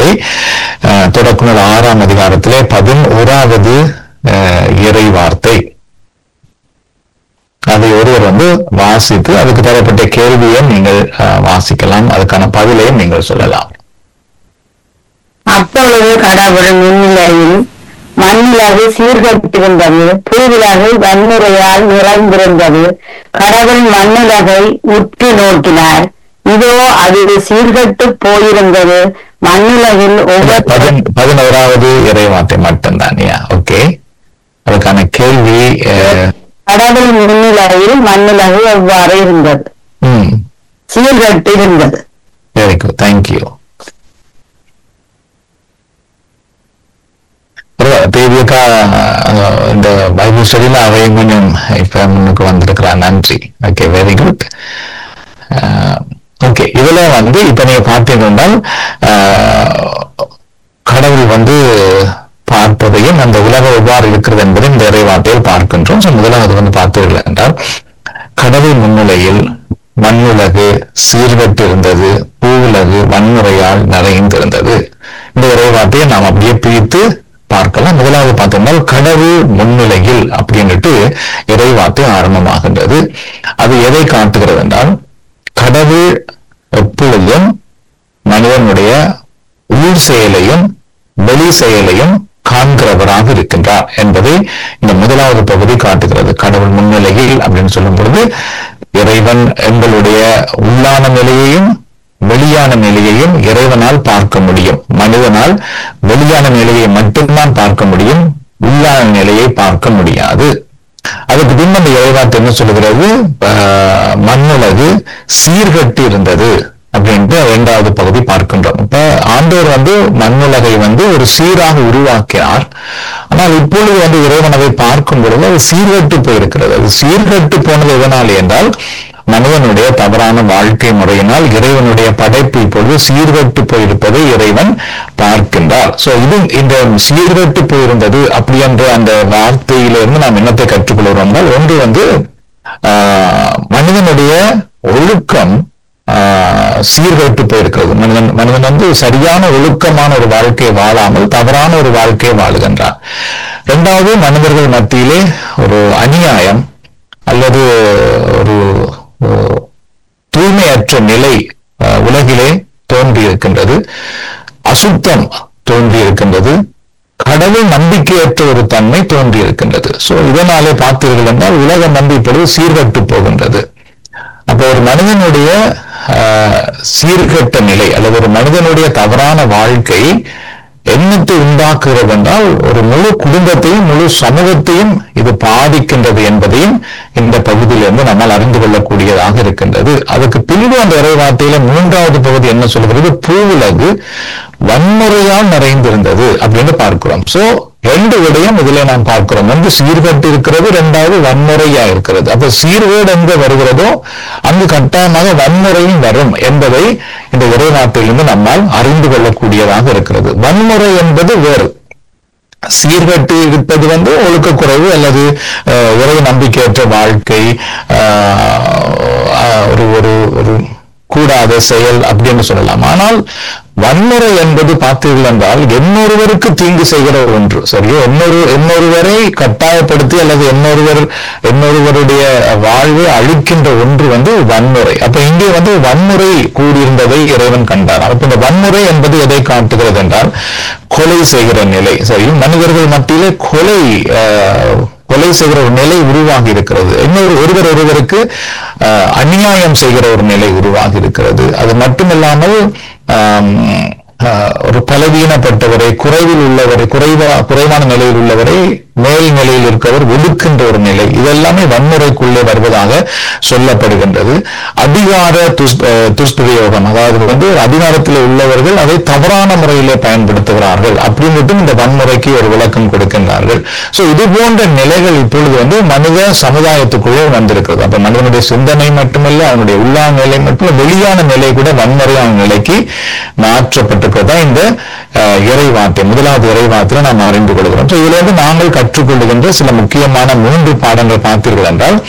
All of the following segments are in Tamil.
வார்த்தை அஹ், தொடக்க நூல் ஆறாம் அதிகாரத்திலே பதினோராவது அஹ், இறை வார்த்தை அதை ஒருவர் வந்து வாசித்து அதுக்கு தரப்பட்ட கேள்வியை நீங்கள் அஹ், வாசிக்கலாம் அதுக்கான பதிலையும் நீங்கள் சொல்லலாம் அப்பொழுது கடவுள் முன்னிலையில் மண்ணிலகு சீர்கட்டிருந்தது பூவிலகு வன்முறையால் நிறைந்திருந்தது கடவுள் மண்ணுலகை உற்று நோக்கினார் இதோ அது சீர்கட்டு போயிருந்தது மண்ணுலகில் ஒவ்வொரு பதின்- பதினோராவது இறை வார்த்தை மட்டும்தான் ஓகே அதுக்கான கேள்வி அஹ், கடவுள் முன்னிலையில் மண்ணுலகு எவ்வாறு இருந்தது ம் சீர்கட்டு இருந்தது வெரி குட் தேங்க்யூ தேவியக்கா இந்த பைபிள் ஸ்டடியில அவையும் கொஞ்சம் இப்ப முன்னுக்கு வந்திருக்கிறா நன்றி ஓகே வெரி குட் ஓகே இதுல வந்து இப்ப நீங்க பார்த்தீங்கன்னா கடவுள் வந்து பார்ப்பதையும் அந்த உலகம் எவ்வாறு இருக்கிறது என்பதை இந்த இறைவார்த்தையில் பார்க்கின்றோம் So, முதலாவது வந்து பார்த்தீர்கள் என்றால் கடவுள் முன்னிலையில் மண்ணுலகு சீர்கட்டு இருந்தது பூவுலகு வன்முறையால் நிறைந்திருந்தது இந்த இறைவார்த்தையை நாம் அப்படியே பிரித்து பார்க்கலாம் முதலாவது பார்த்தோம்னா கடவுள் முன்னிலையில் அப்படின்னுட்டு இறைவார்த்தை ஆரம்பமாகின்றது அது எதை காட்டுகிறது என்றால் கடவுள் எப்பொழுதும் மனிதனுடைய உள் செயலையும் வெளி செயலையும் காண்கிறவராக இருக்கின்றார் என்பதை இந்த முதலாவது பகுதி காட்டுகிறது கடவுள் முன்னிலையில் அப்படின்னு சொல்லும் பொழுது இறைவன் எங்களுடைய உள்ளான நிலையையும் வெளியான நிலையையும் இறைவனால் பார்க்க முடியும் மனிதனால் வெளியான நிலையை மட்டும்தான் பார்க்க முடியும் உள்ளான நிலையை பார்க்க முடியாது அதுக்கு பின் அந்த இறைவார்த்தை என்ன சொல்லுகிறது ஆஹ், மண்ணுலகு சீர்கட்டி இருந்தது அப்படின்ட்டு இரண்டாவது பகுதி பார்க்கின்றோம் இப்ப ஆண்டவர் வந்து மண்ணுலகை வந்து ஒரு சீராக உருவாக்கினார் ஆனால் இப்பொழுது வந்து இறைவன் அதை பார்க்கும் பொழுது அது சீர்கட்டு போயிருக்கிறது அது சீர்கட்டு போனது எதனால் என்றால் மனிதனுடைய தவறான வாழ்க்கை முறையினால் இறைவனுடைய படைப்பு இப்பொழுது சீர்கட்டு போயிருப்பதை இறைவன் பார்க்கின்றார் சோ இது இந்த சீர்கட்டு போயிருந்தது அப்படி என்ற அந்த வார்த்தையிலிருந்து நாம் என்னத்தை கற்றுக்கொள்கிறோம் என்றால் ஒன்று வந்து ஆஹ், மனிதனுடைய ஒழுக்கம் ஆஹ், சீர்கெட்டு போயிருக்கிறது மனிதன் மனிதன் வந்து சரியான ஒழுக்கமான ஒரு வாழ்க்கையை வாழாமல் தவறான ஒரு வாழ்க்கையை வாழுகின்றான் இரண்டாவது மனிதர்கள் மத்தியிலே ஒரு அநியாயம் அல்லது ஒரு ஒரு தூய்மையற்ற நிலை அஹ், உலகிலே தோன்றி இருக்கின்றது அசுத்தம் தோன்றி இருக்கின்றது கடவுள் நம்பிக்கையற்ற ஒரு தன்மை தோன்றி இருக்கின்றது சோ இதனாலே பார்த்தீர்கள் என்றால் உலகம் வந்து இப்பொழுது சீர்கட்டு போகின்றது அப்ப ஒரு மனிதனுடைய ஆஹ், சீர்கெட்ட நிலை அல்லது ஒரு மனிதனுடைய தவறான வாழ்க்கை என்னத்தை உண்டாக்குகிறது என்றால் ஒரு முழு குடும்பத்தையும் முழு சமூகத்தையும் இது பாதிக்கின்றது என்பதையும் இந்த பகுதியிலிருந்து நம்மால் அறிந்து கொள்ளக்கூடியதாக இருக்கின்றது அதுக்கு பின்பு அந்த இறைவார்த்தையில மூன்றாவது பகுதி என்ன சொல்கிறது பூவுலகு வன்முறையால் நிறைந்திருந்தது அப்படின்னு பார்க்கிறோம் சோ ரெண்டு விடயம் இதுல நாம் பார்க்கிறோம் ஒன்று சீர்கட்டு இருக்கிறது ரெண்டாவது வன்முறையா இருக்கிறது அப்ப சீர்கேடு எங்க வருகிறதோ அங்கு கட்டாயமாக வன்முறையும் வரும் என்பதை இந்த இறைவார்த்தையிலிருந்து நம்மால் அறிந்து கொள்ளக்கூடியதாக இருக்கிறது வன்முறை என்பது வேறு சீர்கட்டு இருப்பது வந்து ஒழுக்கக்குறைவு அல்லது அஹ், இறை நம்பிக்கையற்ற வாழ்க்கை ஆஹ், ஆஹ், ஒரு ஒரு ஒரு கூடாத செயல் அப்படின்னு சொல்லலாம் ஆனால் வன்முறை என்பது பார்த்தீர்கள் என்றால் இன்னொருவருக்கு தீங்கு செய்கிற ஒன்று சரியா இன்னொரு இன்னொருவரை கட்டாயப்படுத்தி அல்லது இன்னொருவர் இன்னொருவருடைய வாழ்வை அழிக்கின்ற ஒன்று வந்து வன்முறை அப்ப இங்கே வந்து வன்முறை கூடியிருந்ததை இறைவன் கண்டார் அப்ப இந்த வன்முறை என்பது எதை காட்டுகிறது என்றால் கொலை செய்கிற நிலை சரி மனிதர்கள் மத்தியிலே கொலை ஆஹ், கொலை செய்கிற ஒரு நிலை உருவாகி இருக்கிறது இன்னொரு ஒருவர் ஒருவருக்கு ஆஹ், அநியாயம் செய்கிற ஒரு நிலை உருவாகி இருக்கிறது அது மட்டுமில்லாமல் ஆம், ஆஹ், ஒரு பலவீனப்பட்டவரை குறைவில் உள்ளவரை குறைவா குறைவான நிலையில் உள்ளவரை மேல் நிலையில் இருக்கவர் ஒடுக்கின்ற ஒரு நிலை இதெல்லாமே வன்முறைக்குள்ளே வருவதாக சொல்லப்படுகின்றது அதிகார துஷ் அஹ், துஷ்பிரயோகம் அதாவது வந்து அதிகாரத்தில் உள்ளவர்கள் அதை தவறான முறையிலே பயன்படுத்துகிறார்கள் அப்படின்னுட்டும் இந்த வன்முறைக்கு ஒரு விளக்கம் கொடுக்கின்றார்கள் சோ இது போன்ற நிலைகள் இப்பொழுது வந்து மனித சமுதாயத்துக்குள்ளே வந்திருக்கிறது அப்ப மனிதனுடைய சிந்தனை மட்டுமல்ல அவனுடைய உள்ளான நிலை மட்டும் வெளியான நிலை கூட வன்முறையான நிலைக்கு மாற்றப்பட்டிருக்கிறதா இந்த அஹ், இறைவார்த்தை முதலாவது இறைவார்த்தையில நாம் அறிந்து கொள்கிறோம் So, இதுல இருந்து நாங்கள் கற்றுக்கொள்ளுகின்ற சில முக்கியமான மூன்று பாடங்கள் பார்த்தீர்கள் என்றால்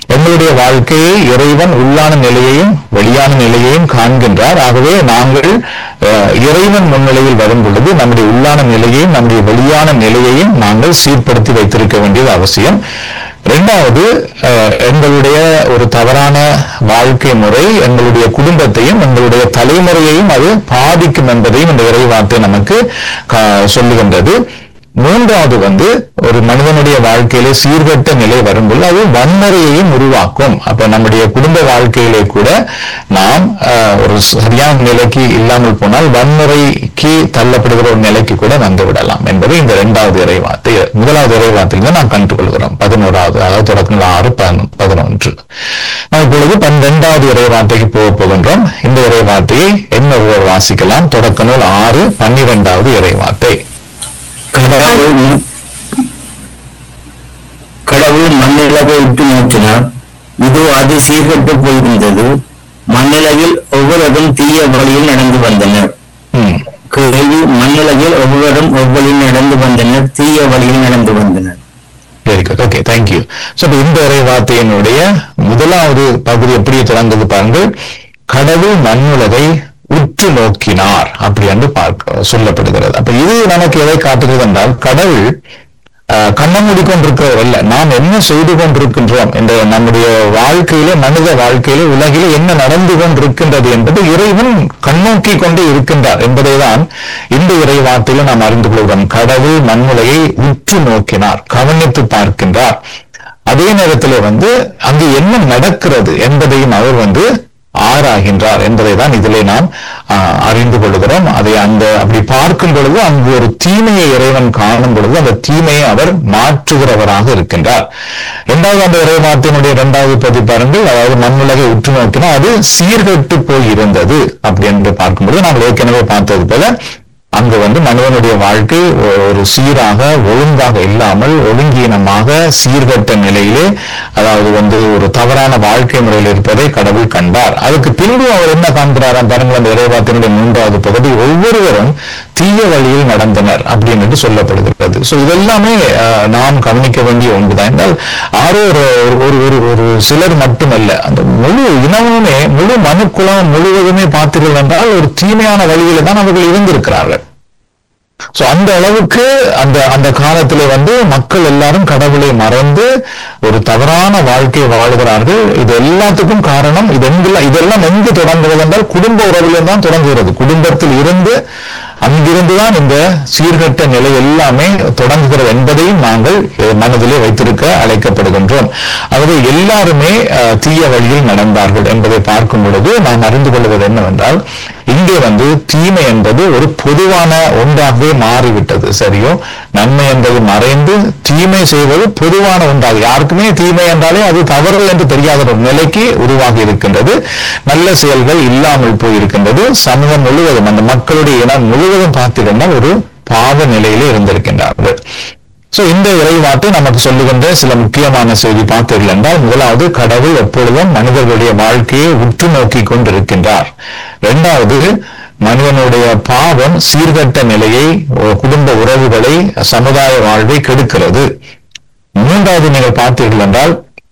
எங்களுடைய வாழ்க்கையை இறைவன் உள்ளான நிலையையும் வெளியான நிலையையும் காண்கின்றார் ஆகவே நாங்கள் அஹ், இறைவன் முன்னிலையில் வரும் பொழுது நம்முடைய உள்ளான நிலையையும் நம்முடைய வெளியான நிலையையும் நாங்கள் சீர்படுத்தி வைத்திருக்க வேண்டியது அவசியம் இரண்டாவது அஹ், எங்களுடைய ஒரு தவறான வாழ்க்கை முறை எங்களுடைய குடும்பத்தையும் எங்களுடைய தலைமுறையையும் அது பாதிக்கும் என்பதையும் இந்த இறைவார்த்தை நமக்கு கா- சொல்லுகின்றது மூன்றாவது வந்து ஒரு மனிதனுடைய வாழ்க்கையிலே சீர்கெட்ட நிலை வரும்போது அது வன்முறையையும் உருவாக்கும் அப்ப நம்முடைய குடும்ப வாழ்க்கையிலே கூட நாம் அஹ், ஒரு சரியான நிலைக்கு இல்லாமல் போனால் வன்முறைக்கு தள்ளப்படுகிற ஒரு நிலைக்கு கூட வந்து விடலாம் என்பது இந்த இரண்டாவது இறைவார்த்தை முதலாவது இறைவார்த்தையிலிருந்து நாம் கண்டுகொள்கிறோம் பதினோராவது அதாவது தொடக்கம் ஆறு பதினொ- பதினொன்று நாம் இப்பொழுது பன்னிரெண்டாவது இறைவார்த்தைக்கு போக போகின்றோம் இந்த இறைவார்த்தையை என்ன ஒருவர் வாசிக்கலாம் தொடக்க நூல் ஆறு பன்னிரெண்டாவது இறைவார்த்தை கடவுள் கடவுள் மண்ணிலகை உற்று நோக்கினார் இதோ அது சீர்கெட்டு போயிருந்தது மண்ணிலகில் ஒவ்வொருவரும் தீய வழியில் நடந்து வந்தனர் ம் கேள்வி மண்ணிலகில் ஒவ்வொருவரும் ஒவ்வொழியில் நடந்து வந்தனர் தீய வழியில் நடந்து வந்தனர் very good okay thank you so இந்த இறை வார்த்தையினுடைய முதலாவது பகுதி எப்படி தொடங்குது பாருங்கள் கடவுள் மண்ணுலகை உற்று நோக்கினார் அப்படி என்று பார்க்க சொல்லப்படுகிறது அப்ப இது நமக்கு எதை காட்டுகிறது என்றால் கடவுள் ஆஹ், கண்ணை மூடிக்கொண்டிருக்கிறவர் அல்ல நாம் என்ன செய்து கொண்டிருக்கின்றோம் என்ற நம்முடைய வாழ்க்கையிலே மனித வாழ்க்கையிலே உலகிலே என்ன நடந்து கொண்டிருக்கின்றது என்பது இறைவன் கண்ணோக்கி கொண்டே இருக்கின்றார் என்பதை தான் இந்த இறை வார்த்தையில நாம் அறிந்து கொள்கிறோம் கடவுள் மண்ணுலையை உற்று நோக்கினார் கவனித்து பார்க்கின்றார் அதே நேரத்தில் வந்து அங்கு என்ன நடக்கிறது என்பதையும் அவர் வந்து ஆராய்கின்றார் என்பதை தான் இதிலே நாம் ஆஹ், அறிந்து கொள்கிறோம் அதை அந்த அப்படி பார்க்கும் பொழுது அங்கு ஒரு தீமையை இறைவன் காணும் பொழுது அந்த தீமையை அவர் மாற்றுகிறவராக இருக்கின்றார் இரண்டாவது அந்த இறைவார்த்தையினுடைய இரண்டாவது பதி பாருங்கள் அதாவது மண்ணுலகை உற்று நோக்கினா அது சீர்கெட்டு போய் இருந்தது அப்படி என்று பார்க்கும்போது நாங்கள் ஏற்கனவே பார்த்தது போல அங்கு வந்து மனிதனுடைய வாழ்க்கை ஒ- ஒரு சீராக ஒழுங்காக இல்லாமல் ஒழுங்கீனமாக சீர்கட்ட நிலையிலே அதாவது வந்து ஒரு தவறான வாழ்க்கை முறையில் இருப்பதை கடவுள் கண்டார் அதுக்கு பின்பு அவர் என்ன காண்கிறாராம் பாருங்கள் அந்த இறைவாத்தினுடைய மூன்றாவது பகுதி ஒவ்வொருவரும் தீய வழியில் நடந்தனர் அப்படின்னு சொல்லப்படுகிறது சோ இதெல்லாமே அஹ், நாம் கவனிக்க வேண்டிய ஒன்றுதான் என்றால் ஆரோ ஒரு ஒரு ஒரு ஒரு சிலர் மட்டுமல்ல அந்த முழு இனமுமே முழு மனுக்குலம் முழுவதுமே பார்த்தீர்கள் என்றால் ஒரு தீமையான வழியில தான் அவர்கள் இருந்திருக்கிறார்கள் சோ அந்த அளவுக்கு அந்த அந்த காலத்திலே வந்து மக்கள் எல்லாரும் கடவுளை மறந்து ஒரு தவறான வாழ்க்கை வாழ்கிறார்கள் இது எல்லாத்துக்கும் காரணம் இது எங்கெல்லாம் இதெல்லாம் எங்கு தொடங்குகிறது என்றால் குடும்ப உறவிலும் தான் தொடங்குகிறது குடும்பத்தில் இருந்து அங்கிருந்துதான் இந்த சீர்கட்ட நிலை எல்லாமே தொடங்குகிறது என்பதையும் நாங்கள் அஹ், மனதிலே வைத்திருக்க அழைக்கப்படுகின்றோம் ஆகவே எல்லாருமே அஹ், தீய வழியில் நடந்தார்கள் என்பதை பார்க்கும் பொழுது நாம் அறிந்து கொள்வது என்னவென்றால் இங்கே வந்து தீமை என்பது ஒரு பொதுவான ஒன்றாகவே மாறிவிட்டது சரியோ நன்மை என்பது மறைந்து தீமை செய்வது பொதுவான ஒன்றாக யாருக்குமே தீமை என்றாலே அது தவறு என்று தெரியாத ஒரு நிலைக்கு உருவாகி இருக்கின்றது நல்ல செயல்கள் இல்லாமல் போயிருக்கின்றது சமூகம் முழுவதும் அந்த மக்களுடைய இனம் முழுவதும் பார்த்திருந்தால் ஒரு பாவ நிலையிலே இருந்திருக்கின்றார்கள் சோ இந்த இறைவார்த்தை நமக்கு சொல்லுகின்ற சில முக்கியமான செய்தி பார்த்தீர்கள் என்றால் முதலாவது கடவுள் எப்பொழுதும் மனிதர்களுடைய வாழ்க்கையை உற்று நோக்கி கொண்டிருக்கின்றார் இரண்டாவது மனிதனுடைய பாவம் சீர்கட்ட நிலையை ஒ- குடும்ப உறவுகளை சமுதாய வாழ்வை கெடுக்கிறது மூன்றாவது நீங்கள் பார்த்தீர்கள் என்றால்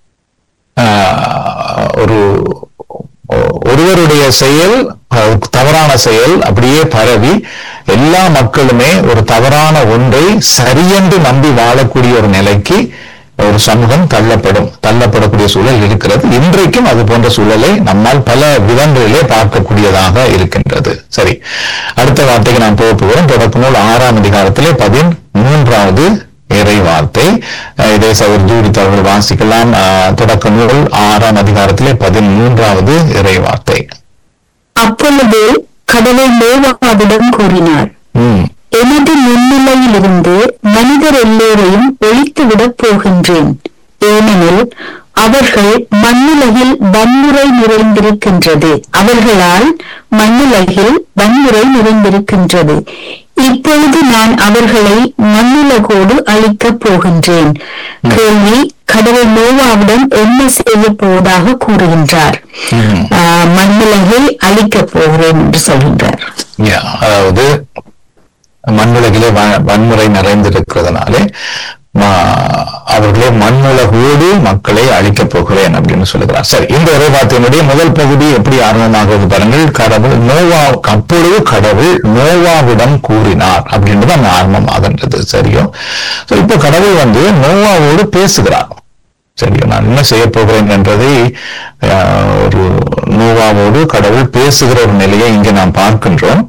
ஆஹ், ஒரு ஒருவருடைய செயல் அஹ், தவறான செயல் அப்படியே பரவி எல்லா மக்களுமே ஒரு தவறான ஒன்றை சரியென்று நம்பி வாழக்கூடிய ஒரு நிலைக்கு ஒரு சமூகம் தள்ளப்படும் தள்ளப்படக்கூடிய சூழல் இருக்கிறது இன்றைக்கும் அது போன்ற சூழலை நம்மால் பல விதங்களிலே பார்க்கக்கூடியதாக இருக்கின்றது சரி அடுத்த வார்த்தைக்கு நாம் போக போகிறோம் தொடக்க நூல் ஆறாம் அதிகாரத்திலே பதின் மூன்றாவது இறை வார்த்தை அஹ் இதை சகோதரர் ஜூடித் அவர்கள் வாசிக்கலாம் அஹ் தொடக்க நூல் ஆறாம் அதிகாரத்திலே பதிமூன்றாவது இறை வார்த்தை அப்பொழுது கடவுள் நோவாவிடம் கூறினார் ம் எனது முன்னிலையிலிருந்து மனிதர் எல்லோரையும் ஒழித்துவிடப் போகின்றேன் ஏனெனில் அவர்கள் மண்ணுலகில் வன்முறை நிறைந்திருக்கின்றது அவர்களால் மண்ணுலகில் வன்முறை நிறைந்திருக்கின்றது இப்பொழுது நான் அவர்களை மண்ணுலகோடு அழிக்கப் போகின்றேன் கேள்வி கடவுள் நோவாவிடம் என்ன செய்ய போவதாக கூறுகின்றார் ஆஹ், மண்ணுலகை அழிக்கப் போகிறேன் என்று சொல்கின்றார் Yeah, அதாவது மண்ணுலகிலே வ- வன்முறை நிறைந்திருக்கிறதுனாலே மா- அவர்களே மண்ணுலகோடு மக்களை அழிக்கப் போகிறேன் அப்படின்னு சொல்லுகிறார் சரி இந்த இறைவார்த்தையினுடைய முதல் பகுதி எப்படி ஆரம்பமாகிறது பாருங்கள் கடவுள் நோவா அப்பொழுது கடவுள் நோவாவிடம் கூறினார் அப்படின்றது அந்த ஆரம்பமாகின்றது சரியோ So, இப்போ கடவுள் வந்து நோவாவோடு பேசுகிறார் சரியோ நான் என்ன செய்ய போகிறேன் என்றதை ஆஹ், ஒரு நோவாவோடு கடவுள் பேசுகிற ஒரு நிலையை இங்கே நாம் பார்க்கின்றோம்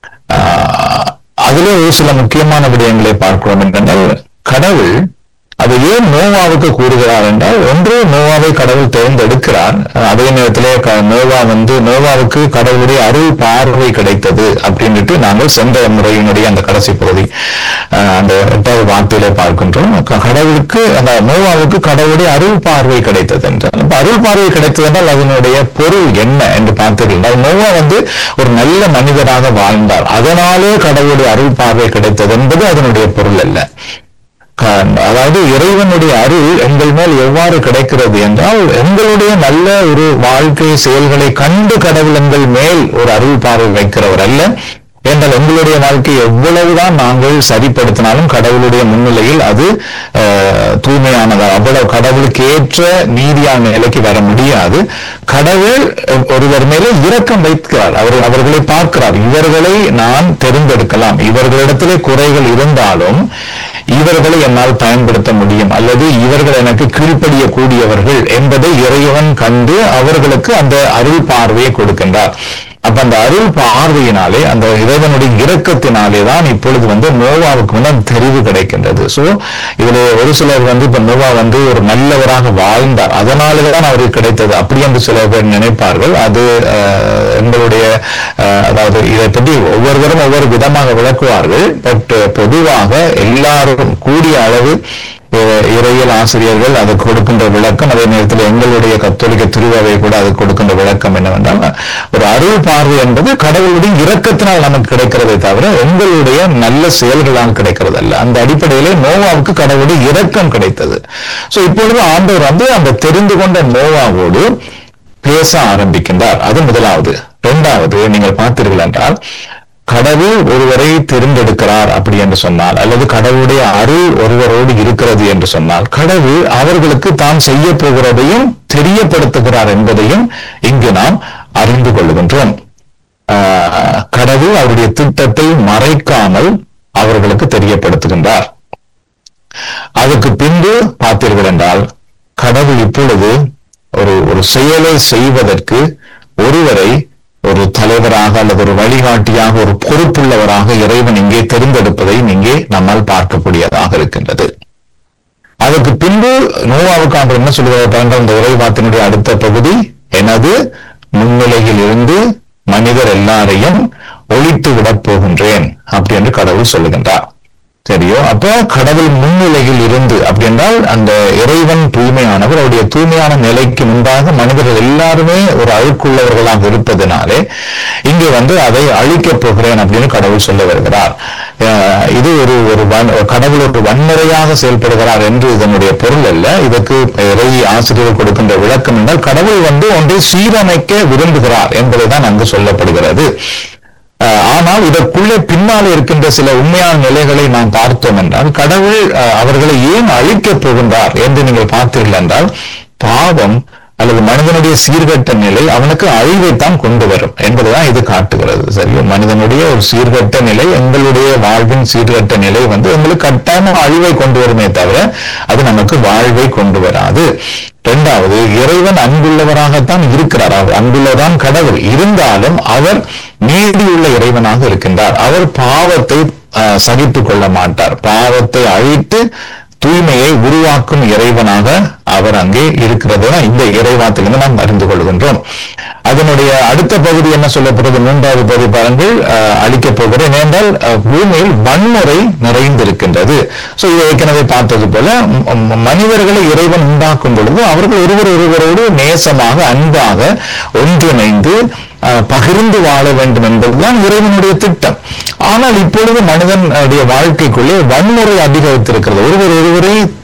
ஆஹ், அதிலே ஒரு சில முக்கியமான விடயங்களை பார்க்கிறோம் என்றால் கடவுள் அது ஏன் நோவாவுக்கு கூறுகிறார் என்றால் ஒன்று நோவாவை கடவுள் தேர்ந்தெடுக்கிறார் அதே நேரத்திலே க- நோவா வந்து நோவாவுக்கு கடவுளுடைய அருள் பார்வை கிடைத்தது அப்படின்ட்டு நாங்கள் சென்ற முறையினுடைய அந்த கடைசி பகுதி ஆஹ், அந்த எட்டாவது வார்த்தையிலே பார்க்கின்றோம் க- கடவுளுக்கு அந்த நோவாவுக்கு கடவுளுடைய அருள் பார்வை கிடைத்தது என்றால் இப்ப அருள் பார்வை கிடைத்தது என்றால் அதனுடைய பொருள் என்ன என்று பார்த்தீர்கள் நோவா வந்து ஒரு நல்ல மனிதராக வாழ்ந்தார் அதனாலே கடவுளுடைய அருள் பார்வை கிடைத்தது என்பது அதனுடைய பொருள் அல்ல க- அதாவது இறைவனுடைய அருள் எங்கள் மேல் எவ்வாறு கிடைக்கிறது என்றால் எங்களுடைய நல்ல ஒரு வாழ்க்கை செயல்களை கண்டு கடவுள் எங்கள் மேல் ஒரு அருள் பார்வை வைக்கிறவர் அல்ல என்றால் எங்களுடைய வாழ்க்கை எவ்வளவுதான் நாங்கள் சரிப்படுத்தினாலும் கடவுளுடைய முன்னிலையில் அது அஹ், தூய்மையானதா அவ்வளவு கடவுளுக்கு ஏற்ற நீதியான நிலைக்கு வர முடியாது கடவுள் அஹ், ஒருவர் மேலே இரக்கம் வைக்கிறார் அவர் அவர்களை பார்க்கிறார் இவர்களை நான் தெரிந்தெடுக்கலாம் இவர்களிடத்திலே குறைகள் இருந்தாலும் இவர்களை என்னால் பயன்படுத்த முடியும் அல்லது இவர்கள் எனக்கு கீழ்ப்படிய கூடியவர்கள் என்பதை இறைவன் கண்டு அவர்களுக்கு அந்த அருள் பார்வையை கொடுக்கின்றார் அப்ப அந்த அருள் பார்வையினாலே அந்த இறைவனுடைய இரக்கத்தினாலே தான் இப்பொழுது வந்து நோவாவுக்கு வந்து அந்த தெரிவு கிடைக்கின்றது சோ இதுல ஒரு சிலர் வந்து இப்ப நோவா வந்து ஒரு நல்லவராக வாழ்ந்தார் அதனாலதான் அவருக்கு கிடைத்தது அப்படி என்று சில பேர் நினைப்பார்கள் அது அஹ், எங்களுடைய அஹ், அதாவது இதை பற்றி ஒவ்வொருவரும் ஒவ்வொரு விதமாக விளக்குவார்கள் பட் பொதுவாக எல்லாரும் கூடிய அளவு அஹ், இறையியல் ஆசிரியர்கள் அது கொடுக்கின்ற விளக்கம் அதே நேரத்தில் எங்களுடைய கத்தோலிக்க திருவாவை கூட அது கொடுக்கின்ற விளக்கம் என்னவென்றால் ஒரு அருள் பார்வை என்பது கடவுளுடைய இரக்கத்தினால் நமக்கு கிடைக்கிறதை தவிர எங்களுடைய நல்ல செயல்களால் கிடைக்கிறது அல்ல அந்த அடிப்படையிலே நோவாவுக்கு கடவுளுடைய இரக்கம் கிடைத்தது சோ இப்பொழுது ஆண்டவர் வந்து அந்த தெரிந்து கொண்ட நோவாவோடு பேச ஆரம்பிக்கின்றார் அது முதலாவது இரண்டாவது நீங்கள் பார்த்தீர்கள் என்றால் கடவுள் ஒருவரை தெரிந்தெடுக்கிறார் அப்படி என்று சொன்னால் அல்லது கடவுளுடைய அருள் ஒருவரோடு இருக்கிறது என்று சொன்னால் கடவுள் அவர்களுக்கு தாம் செய்ய போகிறதையும் தெரியப்படுத்துகிறார் என்பதையும் இங்கு நாம் அறிந்து கொள்கின்றோம் ஆஹ், கடவுள் அவருடைய திட்டத்தை மறைக்காமல் அவர்களுக்கு தெரியப்படுத்துகின்றார் அதுக்கு பின்பு பார்த்தீர்கள் என்றால் கடவுள் இப்பொழுது ஒரு ஒரு செயலை செய்வதற்கு ஒருவரை ஒரு தலைவராக அல்லது ஒரு வழிகாட்டியாக ஒரு பொறுப்புள்ளவராக இறைவன் இங்கே தெரிந்தெடுப்பதை இங்கே நம்மால் பார்க்கக்கூடியதாக இருக்கின்றது அதுக்கு பின்பு நோவாவுக்கு ஆண்டவர் என்ன சொல்லுகிறார் பாருங்கள் இந்த உரைவாத்தினுடைய அடுத்த பகுதி எனது முன்னிலையில் இருந்து மனிதர் எல்லாரையும் ஒழித்து விடப் போகின்றேன் அப்படி என்று கடவுள் சொல்லுகின்றார் சரியோ அப்ப கடவுள் முன்னிலையில் இருந்து அப்படி என்றால் அந்த இறைவன் தூய்மையானவர் அவருடைய தூய்மையான நிலைக்கு முன்பாக மனிதர்கள் எல்லாருமே ஒரு அழுக்குள்ளவர்களாக இருப்பதனாலே இங்கே வந்து அதை அழிக்கப் போகிறேன் அப்படின்னு கடவுள் சொல்ல வருகிறார் அஹ் இது ஒரு ஒரு வன்- கடவுள் ஒரு வன்முறையாக செயல்படுகிறார் என்று இதனுடைய பொருள் அல்ல இதற்கு இறை ஆசிரியர் கொடுக்கின்ற விளக்கம் என்றால் கடவுள் வந்து ஒன்றை சீரமைக்க விரும்புகிறார் என்பதுதான் அங்கு சொல்லப்படுகிறது அஹ் ஆனால் இதற்குள்ளே பின்னால் இருக்கின்ற சில உண்மையான நிலைகளை நாம் பார்த்தோம் என்றால் கடவுள் அஹ், அவர்களை ஏன் அழிக்கப் போகின்றார் என்று நீங்கள் பார்த்தீர்கள் என்றால் பாவம் அல்லது மனிதனுடைய சீர்கட்ட நிலை அவனுக்கு அழிவைத்தான் கொண்டு வரும் என்பதுதான் இது காட்டுகிறது சரியோ மனிதனுடைய ஒரு சீர்கட்ட நிலை எங்களுடைய வாழ்வின் சீர்கட்ட நிலை வந்து எங்களுக்கு கட்டாயமா அழிவை கொண்டு வருமே தவிர அது நமக்கு வாழ்வை கொண்டு வராது இரண்டாவது இறைவன் அன்புள்ளவராகத்தான் இருக்கிறார் அவர் அன்புள்ளதான் கடவுள் இருந்தாலும் அவர் நீதியுள்ள இறைவனாக இருக்கின்றார் அவர் பாவத்தை அஹ், சகித்துக் கொள்ள மாட்டார் பாவத்தை அழித்து தூய்மையை உருவாக்கும் இறைவனாக அவர் அங்கே இருக்கிறது இந்த இறைவாத்திலிருந்து நாம் அறிந்து கொள்கின்றோம் அதனுடைய அடுத்த பகுதி என்ன சொல்லப்படுறது மூன்றாவது பகுதி பாருங்கள் அஹ், அழிக்கப் போகிறேன் ஏனென்றால் அஹ், பூமியில் வன்முறை நிறைந்திருக்கின்றது சோ இதை ஏற்கனவே பார்த்தது போல ம், ம், மனிதர்களை இறைவன் உண்டாக்கும் பொழுது அவர்கள் ஒருவர் ஒருவரோடு நேசமாக அன்பாக ஒன்றிணைந்து அஹ், பகிர்ந்து வாழ வேண்டும் என்பதுதான் இறைவனுடைய திட்டம் ஆனால் இப்பொழுது மனிதனுடைய வாழ்க்கைக்குள்ளே வன்முறை அதிகரித்திருக்கிறது ஒருவர் ஒருவரை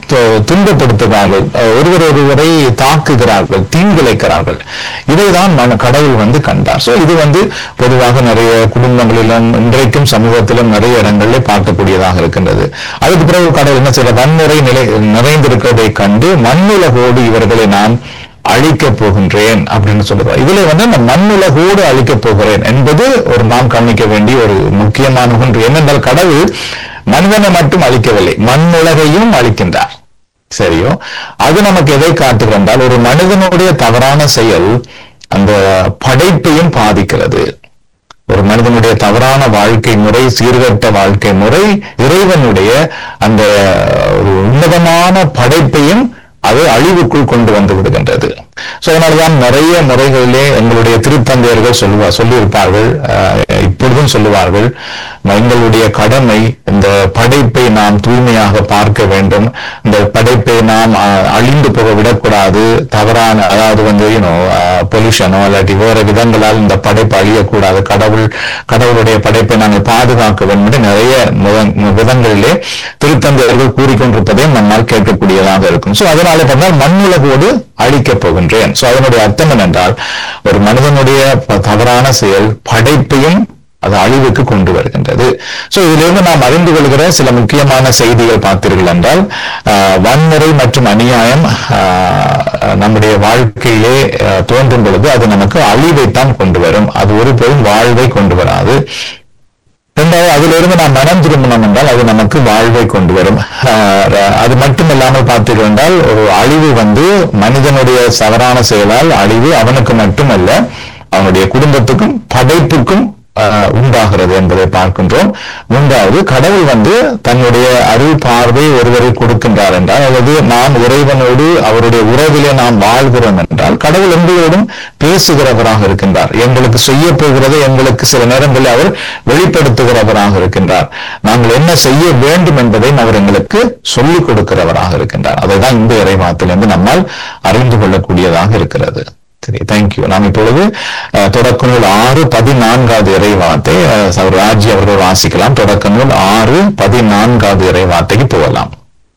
து- துன்பப்படுத்துகிறார்கள் அஹ் ஒருவர் ஒருவரை தாக்குகிறார்கள் தீங்கிழைக்கிறார்கள் இதைதான் மன- கடவுள் வந்து கண்டார் சோ இது வந்து பொதுவாக நிறைய குடும்பங்களிலும் இன்றைக்கும் சமூகத்திலும் நிறைய இடங்களில் பார்க்கக்கூடியதாக இருக்கின்றது அதுக்கு பிறகு கடவுள் என்ன செய்ய வன்முறை நிலை நிறைந்திருக்கிறதை கண்டு மண்ணுலகோடு இவர்களை நான் அழிக்கப் போகின்றேன் அப்படின்னு சொல்லுவார் இதுல வந்து அந்த மண்ணுலகோடு அழிக்கப் போகிறேன் என்பது ஒரு நாம் கவனிக்க வேண்டிய ஒரு முக்கியமான ஒன்று என்னென்றால் கடவுள் மனிதனை மட்டும் அழிக்கவில்லை மண்ணுலகையும் அழிக்கின்றார் சரியோ அது நமக்கு எதை காட்டுகின்றால் ஒரு மனிதனுடைய தவறான செயல் அந்த படைப்பையும் பாதிக்கிறது ஒரு மனிதனுடைய தவறான வாழ்க்கை முறை சீர்கட்ட வாழ்க்கை முறை இறைவனுடைய அந்த ஒரு உன்னதமான படைப்பையும் அது அழிவுக்குள் கொண்டு வந்து விடுகின்றது சோ அதனாலதான் நிறைய முறைகளிலே எங்களுடைய திருத்தந்தையர்கள் சொல்லுவா சொல்லியிருப்பார்கள் அஹ், இப்பொழுதும் சொல்லுவார்கள் எங்களுடைய கடமை இந்த படைப்பை நாம் தூய்மையாக பார்க்க வேண்டும் இந்த படைப்பை நாம் அஹ், அழிந்து போக விடக்கூடாது தவறான அதாவது வந்து யூனோ பொல்யூஷனோ இல்லாட்டி வேற விதங்களால் இந்த படைப்பு அழியக்கூடாது கடவுள் கடவுளுடைய படைப்பை நாங்கள் பாதுகாக்க வேண்டும் என்று நிறைய முத- விதங்களிலே திருத்தந்தையர்கள் கூறிக்கொண்டிருப்பதையும் நம்மால் கேட்கக்கூடியதாக இருக்கும் சோ அதனால பார்த்தால் மண்ணுலகோடு அழிக்கப் போகின்றேன் சோ அதனுடைய அர்த்தம் என்னென்றால் ஒரு மனிதனுடைய ப- தவறான செயல் படைப்பையும் அது அழிவுக்கு கொண்டு வருகின்றது சோ இதிலிருந்து நாம் அறிந்து கொள்கிற சில முக்கியமான செய்திகள் பார்த்தீர்கள் என்றால் ஆஹ், வன்முறை மற்றும் அநியாயம் ஆஹ், நம்முடைய வாழ்க்கையிலே ஆஹ், தோன்றும் பொழுது அது நமக்கு அழிவைத்தான் கொண்டு வரும் அது ஒருபோதும் வாழ்வை கொண்டு வராது ரெண்டாவது அதிலிருந்து நாம் மனம் திரும்பணும் என்றால் அது நமக்கு வாழ்வை கொண்டு வரும் ஆஹ் அது மட்டும் இல்லாமல் பார்த்தீர்கள் என்றால் ஒரு அழிவு வந்து மனிதனுடைய தவறான செயலால் அழிவு அவனுக்கு மட்டுமல்ல அவனுடைய குடும்பத்துக்கும் படைப்புக்கும் ஆஹ் உண்டாகிறது என்பதை பார்க்கின்றோம் மூன்றாவது கடவுள் வந்து தன்னுடைய அருள் பார்வை ஒருவரை கொடுக்கின்றார் என்றால் அல்லது நாம் இறைவனோடு அவருடைய உறவிலே நாம் வாழ்கிறோம் என்றால் கடவுள் எங்களோடும் பேசுகிறவராக இருக்கின்றார் எங்களுக்கு செய்ய போகிறதை எங்களுக்கு சில நேரங்களில் அவர் வெளிப்படுத்துகிறவராக இருக்கின்றார் நாங்கள் என்ன செய்ய வேண்டும் என்பதையும் அவர் எங்களுக்கு சொல்லிக் கொடுக்கிறவராக இருக்கின்றார் அதைதான் இந்த இறைவாத்திலிருந்து நம்மால் அறிந்து கொள்ளக்கூடியதாக இருக்கிறது சரி தேங்க்யூ நாம் இப்பொழுது அஹ், தொடக்க நூல் ஆறு பதினான்காவது இறைவார்த்தை அஹ், சகோதரர் ராஜி அவர்கள் வாசிக்கலாம் தொடக்க நூல் ஆறு பதினான்காவது இறைவார்த்தைக்கு போகலாம்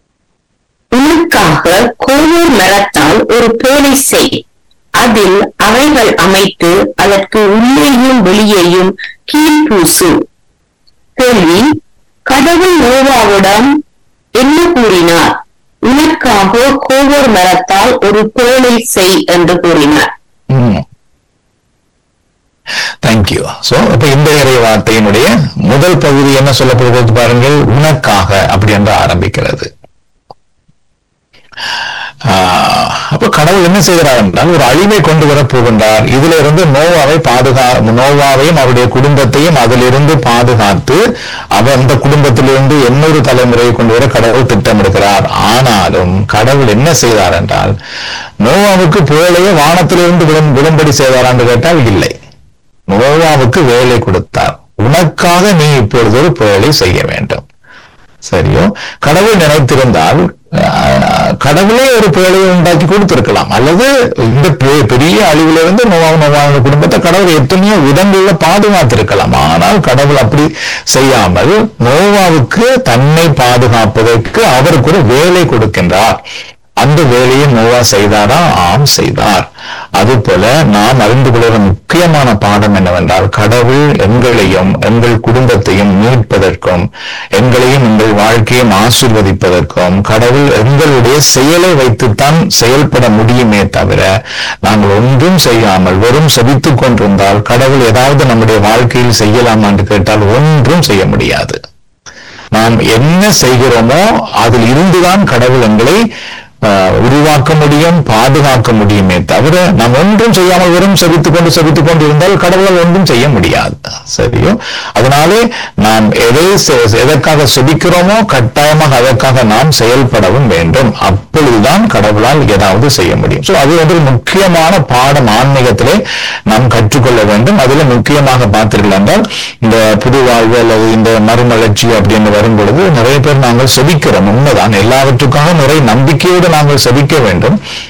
உனக்காக கோவூர் மரத்தால் ஒரு பேழை செய் அதில் அறைகள் அமைத்து அதற்கு உள்ளேயும் வெளியேயும் கீழ் பூசு கேள்வி கடவுள் நோவாவிடம் என்ன கூறினார் உனக்காக கோவூர் மரத்தால் ஒரு பேழை செய் என்று கூறினார் தேங்க்யூ சோ இப்ப இந்த இறை வார்த்தையினுடைய முதல் பகுதி என்ன சொல்லப்படுகிறது பாருங்கள் உனக்காக அப்படி என்று ஆரம்பிக்கிறது ஆஹ், அப்ப கடவுள் என்ன செய்கிறார் என்றால் ஒரு அழிவை கொண்டு வர போகின்றார் இதுல இருந்து நோவாவை பாதுகா நோவாவையும் அவருடைய குடும்பத்தையும் அதிலிருந்து பாதுகாத்து அவர் அந்த குடும்பத்திலிருந்து இன்னொரு தலைமுறையை கொண்டு வர கடவுள் திட்டமிடுகிறார் ஆனாலும் கடவுள் என்ன செய்தார் என்றால் நோவாவுக்கு புகழையே வானத்திலிருந்து விழும் விழும்படி செய்தார் என்று கேட்டால் இல்லை நோவாவுக்கு வேலை கொடுத்தார் உனக்காக நீ இப்பொழுது ஒரு வேலை செய்ய வேண்டும் சரியோ கடவுள் நினைத்திருந்தால் அஹ், கடவுளே ஒரு பேழையை உண்டாக்கி கொடுத்திருக்கலாம் அல்லது இந்த பெ- பெரிய அழிவிலிருந்து நோவா நோவான குடும்பத்தை கடவுள் எத்தனையோ விதங்கள்ல பாதுகாத்திருக்கலாம் ஆனால் கடவுள் அப்படி செய்யாமல் நோவாவுக்கு தன்னை பாதுகாப்பதற்கு அவருக்கு ஒரு வேலை கொடுக்கின்றார் அந்த வேலையை நோவா செய்தாரா ஆம் செய்தார் அதுபோல நாம் அறிந்து கொள்கிற முக்கியமான பாடம் என்னவென்றால் கடவுள் எங்களையும் எங்கள் குடும்பத்தையும் மீட்பதற்கும் எங்களையும் எங்கள் வாழ்க்கையும் ஆசீர்வதிப்பதற்கும் கடவுள் எங்களுடைய செயலை வைத்துத்தான் செயல்பட முடியுமே தவிர நாங்கள் ஒன்றும் செய்யாமல் வெறும் செபித்துக் கொண்டிருந்தால் கடவுள் ஏதாவது நம்முடைய வாழ்க்கையில் செய்யலாமா என்று கேட்டால் ஒன்றும் செய்ய முடியாது நாம் என்ன செய்கிறோமோ அதில் இருந்துதான் கடவுள் எங்களை ஆஹ், உருவாக்க முடியும் பாதுகாக்க முடியுமே தவிர நாம் ஒன்றும் செய்யாமல் வெறும் செபித்துக் கொண்டு செபித்துக் கொண்டு இருந்தால் கடவுளால் ஒன்றும் செய்ய முடியாது சரியோ அதனாலே நாம் எதை செ- எதற்காக செபிக்கிறோமோ கட்டாயமாக அதற்காக நாம் செயல்படவும் வேண்டும் அப்பொழுதுதான் கடவுளால் ஏதாவது செய்ய முடியும் சோ அது வந்து ஒரு முக்கியமான பாடம் ஆன்மீகத்திலே நாம் கற்றுக்கொள்ள வேண்டும் அதுல முக்கியமாக பார்த்தீர்கள் என்றால் இந்த புது வாழ்வு அல்லது இந்த மறுமலர்ச்சி அப்படின்னு வரும் பொழுது நிறைய பேர் நாங்கள் செபிக்கிறோம் உண்மைதான் எல்லாவற்றுக்காக நிறைய நம்பிக்கையோடு நாங்கள் செபிக்க வேண்டும்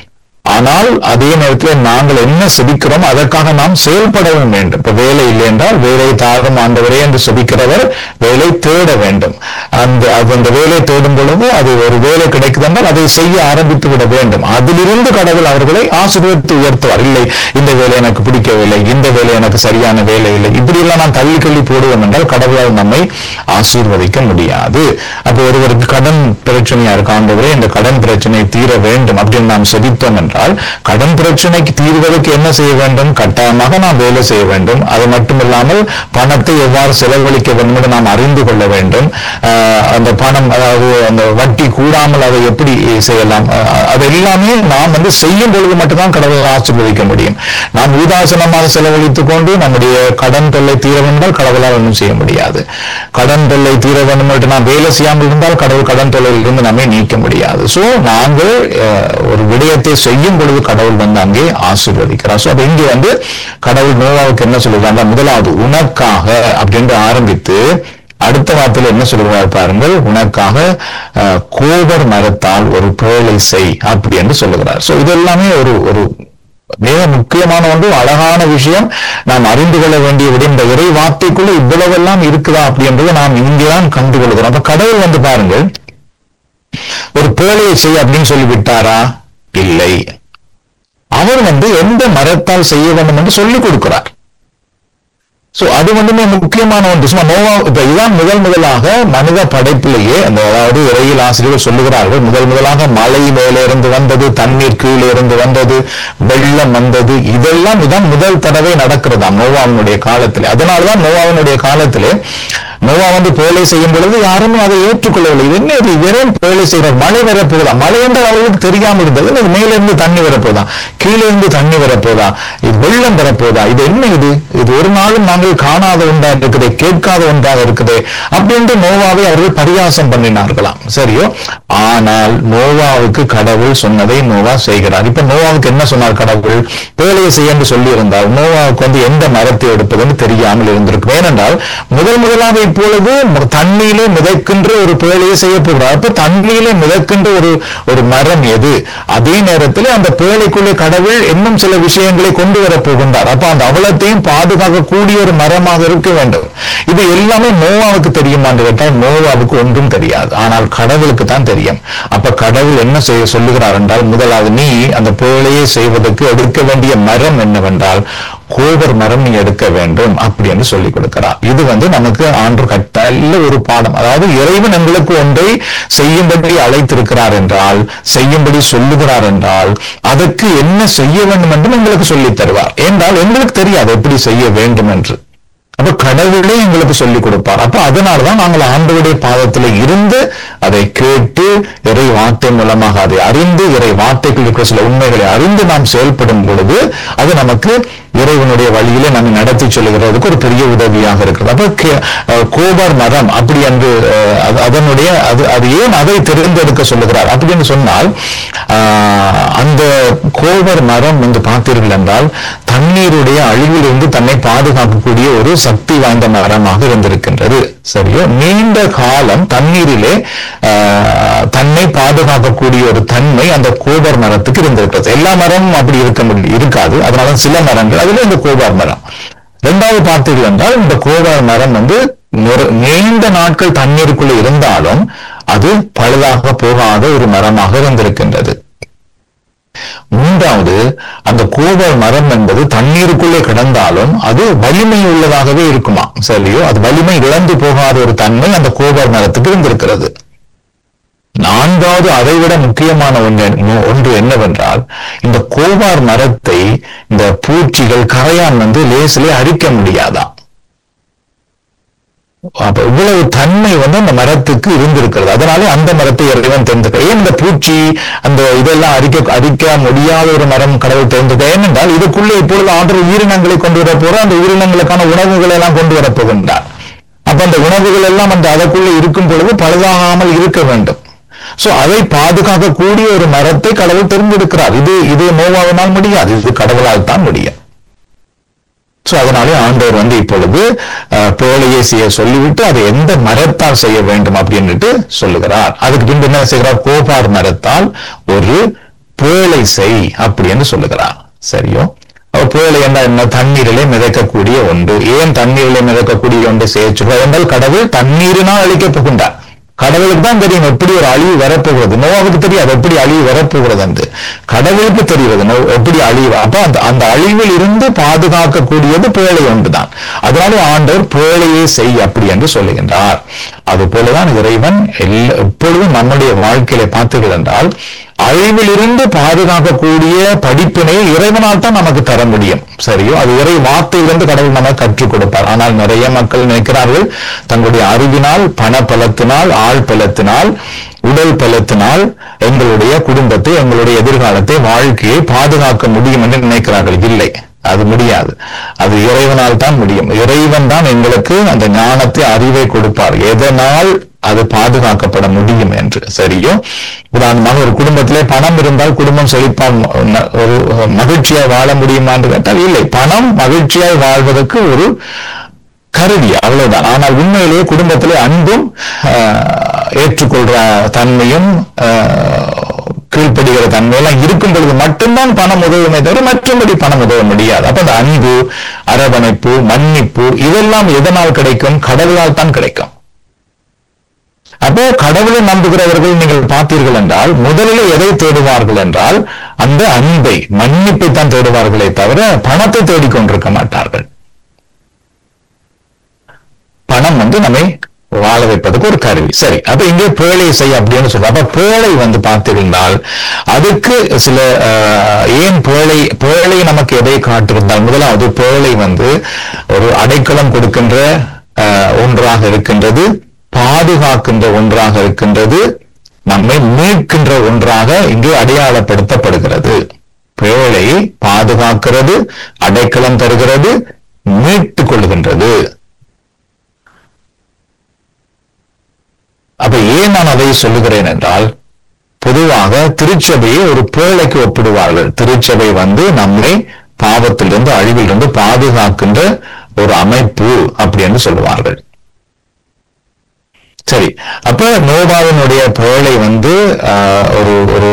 ஆனால் அதே நேரத்தில் நாங்கள் என்ன செபிக்கிறோம் அதற்காக நாம் செயல்படவும் வேண்டும் இப்ப வேலை இல்லை என்றால் வேலை தாரும் ஆண்டவரே என்று செபிக்கிறவர் வேலை தேட வேண்டும் அந்த அது அந்த வேலை தேடும் பொழுது அது ஒரு வேலை கிடைக்குது என்றால் அதை செய்ய ஆரம்பித்து விட வேண்டும் அதிலிருந்து கடவுள் அவர்களை ஆசீர்வதித்து உயர்த்துவார் இல்லை இந்த வேலை எனக்கு பிடிக்கவில்லை இந்த வேலை எனக்கு சரியான வேலை இல்லை இப்படி எல்லாம் நான் தள்ளி தள்ளி போடுவோம் என்றால் கடவுளால் நம்மை ஆசீர்வதிக்க முடியாது அப்போ ஒருவருக்கு கடன் பிரச்சனையா இருக்கு ஆண்டவரே இந்த கடன் பிரச்சனை தீர வேண்டும் அப்படின்னு நாம் செபித்தோம் என்றால் கடன் பிரச்சனைக்கு தீர்வதற்கு என்ன செய்ய வேண்டும் கட்டாயமாக நாம் வேலை செய்ய வேண்டும் அது மட்டுமில்லாமல் பணத்தை எவ்வாறு செலவழிக்க வேண்டும் என்று நாம் அறிந்து கொள்ள வேண்டும் ஆஹ் அந்த பணம் அதாவது அந்த வட்டி கூடாமல் அதை எப்படி செய்யலாம் ஆஹ் அது எல்லாமே நாம் வந்து செய்யும் பொழுது மட்டும்தான் கடவுளை ஆசீர்வதிக்க முடியும் நாம் உதாசனமாக செலவழித்துக் கொண்டு நம்முடைய கடன் தொல்லை தீர வேண்டால் கடவுளால் ஒன்றும் செய்ய முடியாது கடன் தொல்லை தீர வேண்டும் என்று நாம் வேலை செய்யாமல் இருந்தால் கடவுள் கடன் தொல்லையில் இருந்து நம்மை நீக்க முடியாது சோ நாங்கள் அஹ், ஒரு விடயத்தை செய்யும் பொழுது கடவுள் வந்து அங்கே ஆசீர்வதிக்கிறார் சோ அப்ப இங்கே வந்து கடவுள் நோவாவுக்கு என்ன சொல்லுறாங்க முதலாவது உனக்காக அப்படின்று ஆரம்பித்து அடுத்த வார்த்தையில என்ன சொல்லுவார் பாருங்கள் உனக்காக அஹ், கோபர் மரத்தால் ஒரு பேழை செய் அப்படி என்று சொல்லுகிறார் சோ இது எல்லாமே ஒரு ஒரு மிக முக்கியமான ஒன்று அழகான விஷயம் நாம் அறிந்து கொள்ள வேண்டிய விட இந்த இறை வார்த்தைக்குள்ள இவ்வளவெல்லாம் இருக்குதா அப்படி என்பதை நாம் இங்கேதான் கண்டுகொள்கிறோம் அப்ப கடவுள் வந்து பாருங்கள் ஒரு பேழையை செய் அப்படின்னு சொல்லி விட்டாரா இல்லை அவர் வந்து எந்த மரத்தால் செய்ய வேண்டும் என்று சொல்லிக் கொடுக்கிறார் சோ அது வந்துமே முக்கியமான ஒன்று சும்மா நோவா இப்ப இதுதான் முதல் முதலாக மனித படைப்பிலேயே அந்த அதாவது இறையில் ஆசிரியர்கள் சொல்லுகிறார்கள் முதல் முதலாக மலை மேலே இருந்து வந்தது தண்ணீர் கீழே இருந்து வந்தது வெள்ளம் வந்தது இதெல்லாம் இதான் முதல் தடவை நடக்கிறதாம் நோவாவினுடைய காலத்திலே அதனாலதான் நோவாவினுடைய காலத்திலே நோவா வந்து பேழை செய்யும் பொழுது யாருமே அதை ஏற்றுக்கொள்ளவில்லை இது என்ன இது வெறும் பேழை செய்யற மழை வரப்போதா மழை என்று அவர்களுக்கு தெரியாமல் இருந்தது இது மேல இருந்து தண்ணி வரப்போதா கீழே இருந்து தண்ணி வரப்போதா இது வெள்ளம் வரப்போதா இது என்ன இது இது ஒரு நாளும் நாங்கள் காணாத ஒன்றா இருக்குது கேட்காத ஒன்றாக இருக்குது அப்படின்ட்டு நோவாவை அவர்கள் பரியாசம் பண்ணினார்களாம் சரியோ ஆனால் நோவாவுக்கு கடவுள் சொன்னதை நோவா செய்கிறார் இப்ப நோவாவுக்கு என்ன சொன்னார் கடவுள் பேழையை செய்ய என்று சொல்லி இருந்தால் நோவாவுக்கு வந்து எந்த மரத்தை எடுப்பதுன்னு தெரியாமல் இருந்திருக்கும் ஏனென்றால் முதல் முதலாக இப்பொழுது ம- தண்ணீரிலே மிதக்கின்ற ஒரு பேழையை செய்ய போகிறார் அப்ப தண்ணீரிலே மிதக்கின்ற ஒரு ஒரு மரம் எது அதே நேரத்தில் அந்த பேழைக்குள்ளே கடவுள் இன்னும் சில விஷயங்களை கொண்டு வரப் போகின்றார் அப்ப அந்த அவலத்தையும் பாதுகாக்கக்கூடிய ஒரு மரமாக இருக்க வேண்டும் இது எல்லாமே நோவாவுக்கு தெரியுமான்னு கேட்டால் நோவாவுக்கு ஒன்றும் தெரியாது ஆனால் கடவுளுக்கு தான் தெரியும் அப்ப கடவுள் என்ன செய்ய சொல்லுகிறார் என்றால் முதலாவது நீ அந்த பேழையை செய்வதற்கு எடுக்க வேண்டிய மரம் என்னவென்றால் கோபர் மரம் நீ எடுக்க வேண்டும் அப்படி என்று சொல்லிக் கொடுக்கிறார் இது வந்து நமக்கு ஆண்டு கட்டல்ல ஒரு பாடம் அதாவது இறைவன் எங்களுக்கு ஒன்றை செய்யும்படி அழைத்திருக்கிறார் என்றால் செய்யும்படி சொல்லுகிறார் என்றால் அதற்கு என்ன செய்ய வேண்டும் என்றும் எங்களுக்கு சொல்லித் தருவார் என்றால் எங்களுக்கு தெரியாது எப்படி செய்ய வேண்டும் என்று அப்ப கடவுளே எங்களுக்கு சொல்லிக் கொடுப்பார் அப்ப அதனாலதான் நாங்கள் ஆண்டவருடைய பாதத்துல இருந்து அதை கேட்டு இறை வார்த்தை மூலமாக அதை அறிந்து இறை வார்த்தைக்குள் இருக்கிற சில உண்மைகளை அறிந்து நாம் செயல்படும் பொழுது அது நமக்கு இறைவனுடைய வழியிலே நம்மை நடத்தி செல்கிறதுக்கு ஒரு பெரிய உதவியாக இருக்கிறது அப்ப கே- அஹ் கோபர் மரம் அப்படி என்று அஹ், அது- அதனுடைய அது அது ஏன் அதை தேர்ந்தெடுக்க சொல்லுகிறார் அப்படின்னு சொன்னால் ஆஹ், அந்த கோபர் மரம் வந்து பார்த்தீர்கள் என்றால் தண்ணீருடைய அழிவிலிருந்து தன்னை பாதுகாக்கக்கூடிய ஒரு சக்தி வாய்ந்த மரமாக இருந்திருக்கின்றது சரியோ நீண்ட காலம் தண்ணீரிலே ஆஹ், தன்னை பாதுகாக்கக்கூடிய ஒரு தன்மை அந்த கோபர் மரத்துக்கு இருந்திருக்கிறது எல்லா மரமும் அப்படி இருக்க முடியும் இருக்காது அதனால சில மரங்கள் அதுல இந்த கோபார் மரம் இரண்டாவது பார்த்தீர்கள் என்றால் இந்த கோபார் மரம் வந்து நிற- நீண்ட நாட்கள் தண்ணீருக்குள்ள இருந்தாலும் அது பழுதாக போகாத ஒரு மரமாக இருந்திருக்கின்றது மூன்றாவது அந்த கோபர் மரம் என்பது தண்ணீருக்குள்ளே கிடந்தாலும் அது வலிமை உள்ளதாகவே இருக்குமா சரியோ அது வலிமை இழந்து போகாத ஒரு தன்மை அந்த கோபர் மரத்துக்கு இருந்திருக்கிறது நான்காவது அதைவிட முக்கியமான ஒன்று ஒன்று என்னவென்றால் இந்த கோபார் மரத்தை இந்த பூச்சிகள் கரையான் வந்து லேசிலே அரிக்க முடியாதாம் அப்ப இவ்வளவு தன்மை வந்து அந்த மரத்துக்கு இருந்திருக்கிறது அதனாலே அந்த மரத்தை இறைவன் தேர்ந்தெடுக்க ஏன் இந்த பூச்சி அந்த இதெல்லாம் அரிக்க அரிக்க முடியாத ஒரு மரம் கடவுள் தேர்ந்தது ஏனென்றால் இதுக்குள்ளே இப்பொழுது ஆண்டு உயிரினங்களை கொண்டு வர போற அந்த உயிரினங்களுக்கான உணவுகளை எல்லாம் கொண்டு வரப் போகின்றார் அப்ப அந்த உணவுகள் எல்லாம் அந்த அதற்குள்ளே இருக்கும் பொழுது பழுதாகாமல் இருக்க வேண்டும் சோ அதை பாதுகாக்கக்கூடிய ஒரு மரத்தை கடவுள் தேர்ந்தெடுக்கிறார் இது இது நோவாவினால் முடியாது இது கடவுளால் தான் முடியும் சோ அதனாலே ஆண்டவர் வந்து இப்பொழுது அஹ், பேழையை செய்ய சொல்லிவிட்டு அதை எந்த மரத்தால் செய்ய வேண்டும் அப்படின்னுட்டு சொல்லுகிறார் அதுக்கு பின்பு என்ன செய்கிறார் கோபார் மரத்தால் ஒரு பேழை செய் அப்படின்னு சொல்லுகிறார் சரியோ அப்ப பேழை என்ன என்ன தண்ணீரிலே மிதக்கக்கூடிய ஒன்று ஏன் தண்ணீரிலே மிதக்கக்கூடிய ஒன்று செய்ய சொல்றார் என்றால் கடவுள் தண்ணீரினால் அழிக்கப் போகின்றார் கடவுளுக்கு தான் தெரியும் எப்படி ஒரு அழிவு வரப்போகிறது நோவாவுக்கு தெரியாது எப்படி அழிவு வரப்போகிறது என்று கடவுளுக்கு தெரிகிறது நோ எப்படி அழிவு அப்ப அந்த அந்த அழிவில் இருந்து பாதுகாக்கக்கூடியது பேழை ஒன்றுதான் அதனால ஆண்டவர் பேழையை செய் அப்படி என்று சொல்லுகின்றார் அது போலதான் இறைவன் எல்லா எப்பொழுதும் நம்முடைய வாழ்க்கையில பார்த்தீர்கள் என்றால் அழிவிலிருந்து பாதுகாக்கக்கூடிய படிப்பினை இறைவனால் தான் நமக்கு தர முடியும் சரியோ அது இறை வார்த்தையிலிருந்து கடவுள் நமக்கு கற்றுக் கொடுப்பார் ஆனால் நிறைய மக்கள் நினைக்கிறார்கள் தங்களுடைய அறிவினால் பண பலத்தினால் ஆள் பலத்தினால் உடல் பலத்தினால் எங்களுடைய குடும்பத்தை எங்களுடைய எதிர்காலத்தை வாழ்க்கையை பாதுகாக்க முடியும் என்று நினைக்கிறார்கள் இல்லை அது முடியாது அது இறைவனால் தான் முடியும் இறைவன் தான் எங்களுக்கு அந்த ஞானத்தை அறிவை கொடுப்பார் எதனால் அது பாதுகாக்கப்பட முடியும் என்று சரியோ உதாரணமாக ஒரு குடும்பத்திலே பணம் இருந்தால் குடும்பம் செழிப்பால் ம- ஒரு மகிழ்ச்சியாய் வாழ முடியுமா என்று கேட்டால் இல்லை பணம் மகிழ்ச்சியாய் வாழ்வதற்கு ஒரு கருவி அவ்வளவுதான் ஆனால் உண்மையிலேயே குடும்பத்திலே அன்பும் ஆஹ், ஏற்றுக்கொள்ற தன்மையும் ஆஹ், கீழ்ப்படுகிற தன்மையெல்லாம் இருக்கும் பொழுது மட்டும்தான் பணம் உதவுமே தவிர மற்றபடி பணம் உதவ முடியாது அப்ப அந்த அன்பு அரவணைப்பு மன்னிப்பு இதெல்லாம் எதனால் கிடைக்கும் கடவுளால் தான் கிடைக்கும் அப்போ கடவுளை நம்புகிறவர்கள் நீங்கள் பார்த்தீர்கள் என்றால் முதலில் எதை தேடுவார்கள் என்றால் அந்த அன்பை மன்னிப்பை தான் தேடுவார்களே தவிர பணத்தை தேடிக்கொண்டிருக்க மாட்டார்கள் பணம் வந்து நம்மை வாழ வைப்பதற்கு ஒரு கருவி சரி அப்ப இங்கே பேழை செய் அப்படின்னு சொல்றோம் அப்ப பேழை வந்து பார்த்திருந்தால் அதுக்கு சில ஆஹ், ஏன் பேழை பேழை நமக்கு எதை காட்டிருந்தால் முதலாவது பேழை வந்து ஒரு அடைக்கலம் கொடுக்கின்ற ஆஹ், ஒன்றாக இருக்கின்றது பாதுகாக்கின்ற ஒன்றாக இருக்கின்றது நம்மை மீட்கின்ற ஒன்றாக இங்கே அடையாளப்படுத்தப்படுகிறது பேழை பாதுகாக்கிறது அடைக்கலம் தருகிறது மீட்டுக் கொள்கின்றது அப்ப ஏன் நான் அதை சொல்லுகிறேன் என்றால் பொதுவாக திருச்சபையை ஒரு பேழைக்கு ஒப்பிடுவார்கள் திருச்சபை வந்து நம்மை பாவத்திலிருந்து அழிவிலிருந்து பாதுகாக்கின்ற ஒரு அமைப்பு அப்படி என்று சொல்லுவார்கள் சரி அப்ப நோபாவினுடைய பேழை வந்து ஆஹ், ஒரு ஒரு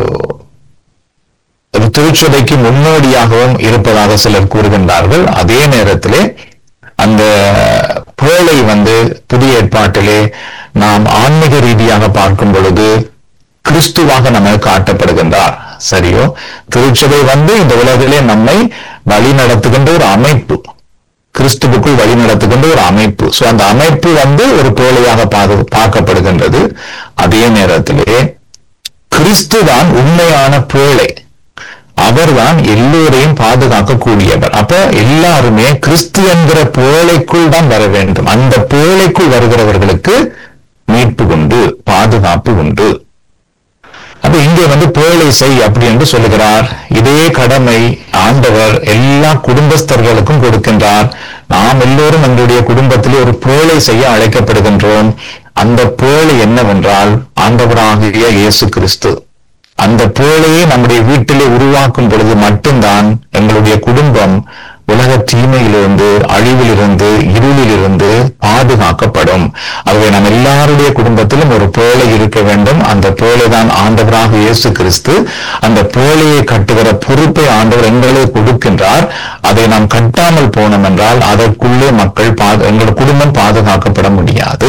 ஒரு திருச்சபைக்கு முன்னோடியாகவும் இருப்பதாக சிலர் கூறுகின்றார்கள் அதே நேரத்திலே அந்த பேழை வந்து புதிய ஏற்பாட்டிலே நாம் ஆன்மீக ரீதியாக பார்க்கும் பொழுது கிறிஸ்துவாக நமக்கு காட்டப்படுகின்றார் சரியோ திருச்சபை வந்து இந்த உலகிலே நம்மை வழி நடத்துகின்ற ஒரு அமைப்பு கிறிஸ்துவுக்குள் வழி நடத்துகின்ற ஒரு அமைப்பு சோ அந்த அமைப்பு வந்து ஒரு பேழையாக பாது பார்க்கப்படுகின்றது அதே நேரத்திலே கிறிஸ்து தான் உண்மையான பேழை அவர்தான் எல்லோரையும் பாதுகாக்கக்கூடியவர் அப்ப எல்லாருமே கிறிஸ்து என்கிற பேழைக்குள் தான் வர வேண்டும் அந்த பேழைக்குள் வருகிறவர்களுக்கு மீட்பு உண்டு பாதுகாப்பு உண்டு அப்ப இங்கே வந்து பேழை செய் அப்படி என்று சொல்லுகிறார் இதே கடமை ஆண்டவர் எல்லா குடும்பஸ்தர்களுக்கும் கொடுக்கின்றார் நாம் எல்லோரும் எங்களுடைய குடும்பத்திலே ஒரு பேழை செய்ய அழைக்கப்படுகின்றோம் அந்த பேழை என்னவென்றால் ஆண்டவராகிய இயேசு கிறிஸ்து அந்த பேழையை நம்முடைய வீட்டிலே உருவாக்கும் பொழுது மட்டும்தான் எங்களுடைய குடும்பம் உலக தீமையிலிருந்து அழிவிலிருந்து இருளிலிருந்து பாதுகாக்கப்படும் ஆகவே நம்ம எல்லாருடைய குடும்பத்திலும் ஒரு பேழை இருக்க வேண்டும் அந்த பேழை தான் ஆண்டவராக இயேசு கிறிஸ்து அந்த பேழையை கட்டுகிற பொறுப்பை ஆண்டவர் எங்களுக்கு கொடுக்கின்றார் அதை நாம் கட்டாமல் போனோம் என்றால் அதற்குள்ளே மக்கள் பாது எங்கள் குடும்பம் பாதுகாக்கப்பட முடியாது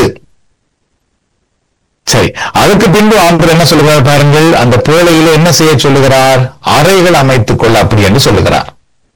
சரி அதுக்கு பின்பு ஆண்டவர் என்ன சொல்லுகிறார் பாருங்கள் அந்த பேழையில என்ன செய்ய சொல்லுகிறார் அறைகள் அமைத்துக் கொள்ள அப்படி என்று சொல்லுகிறார்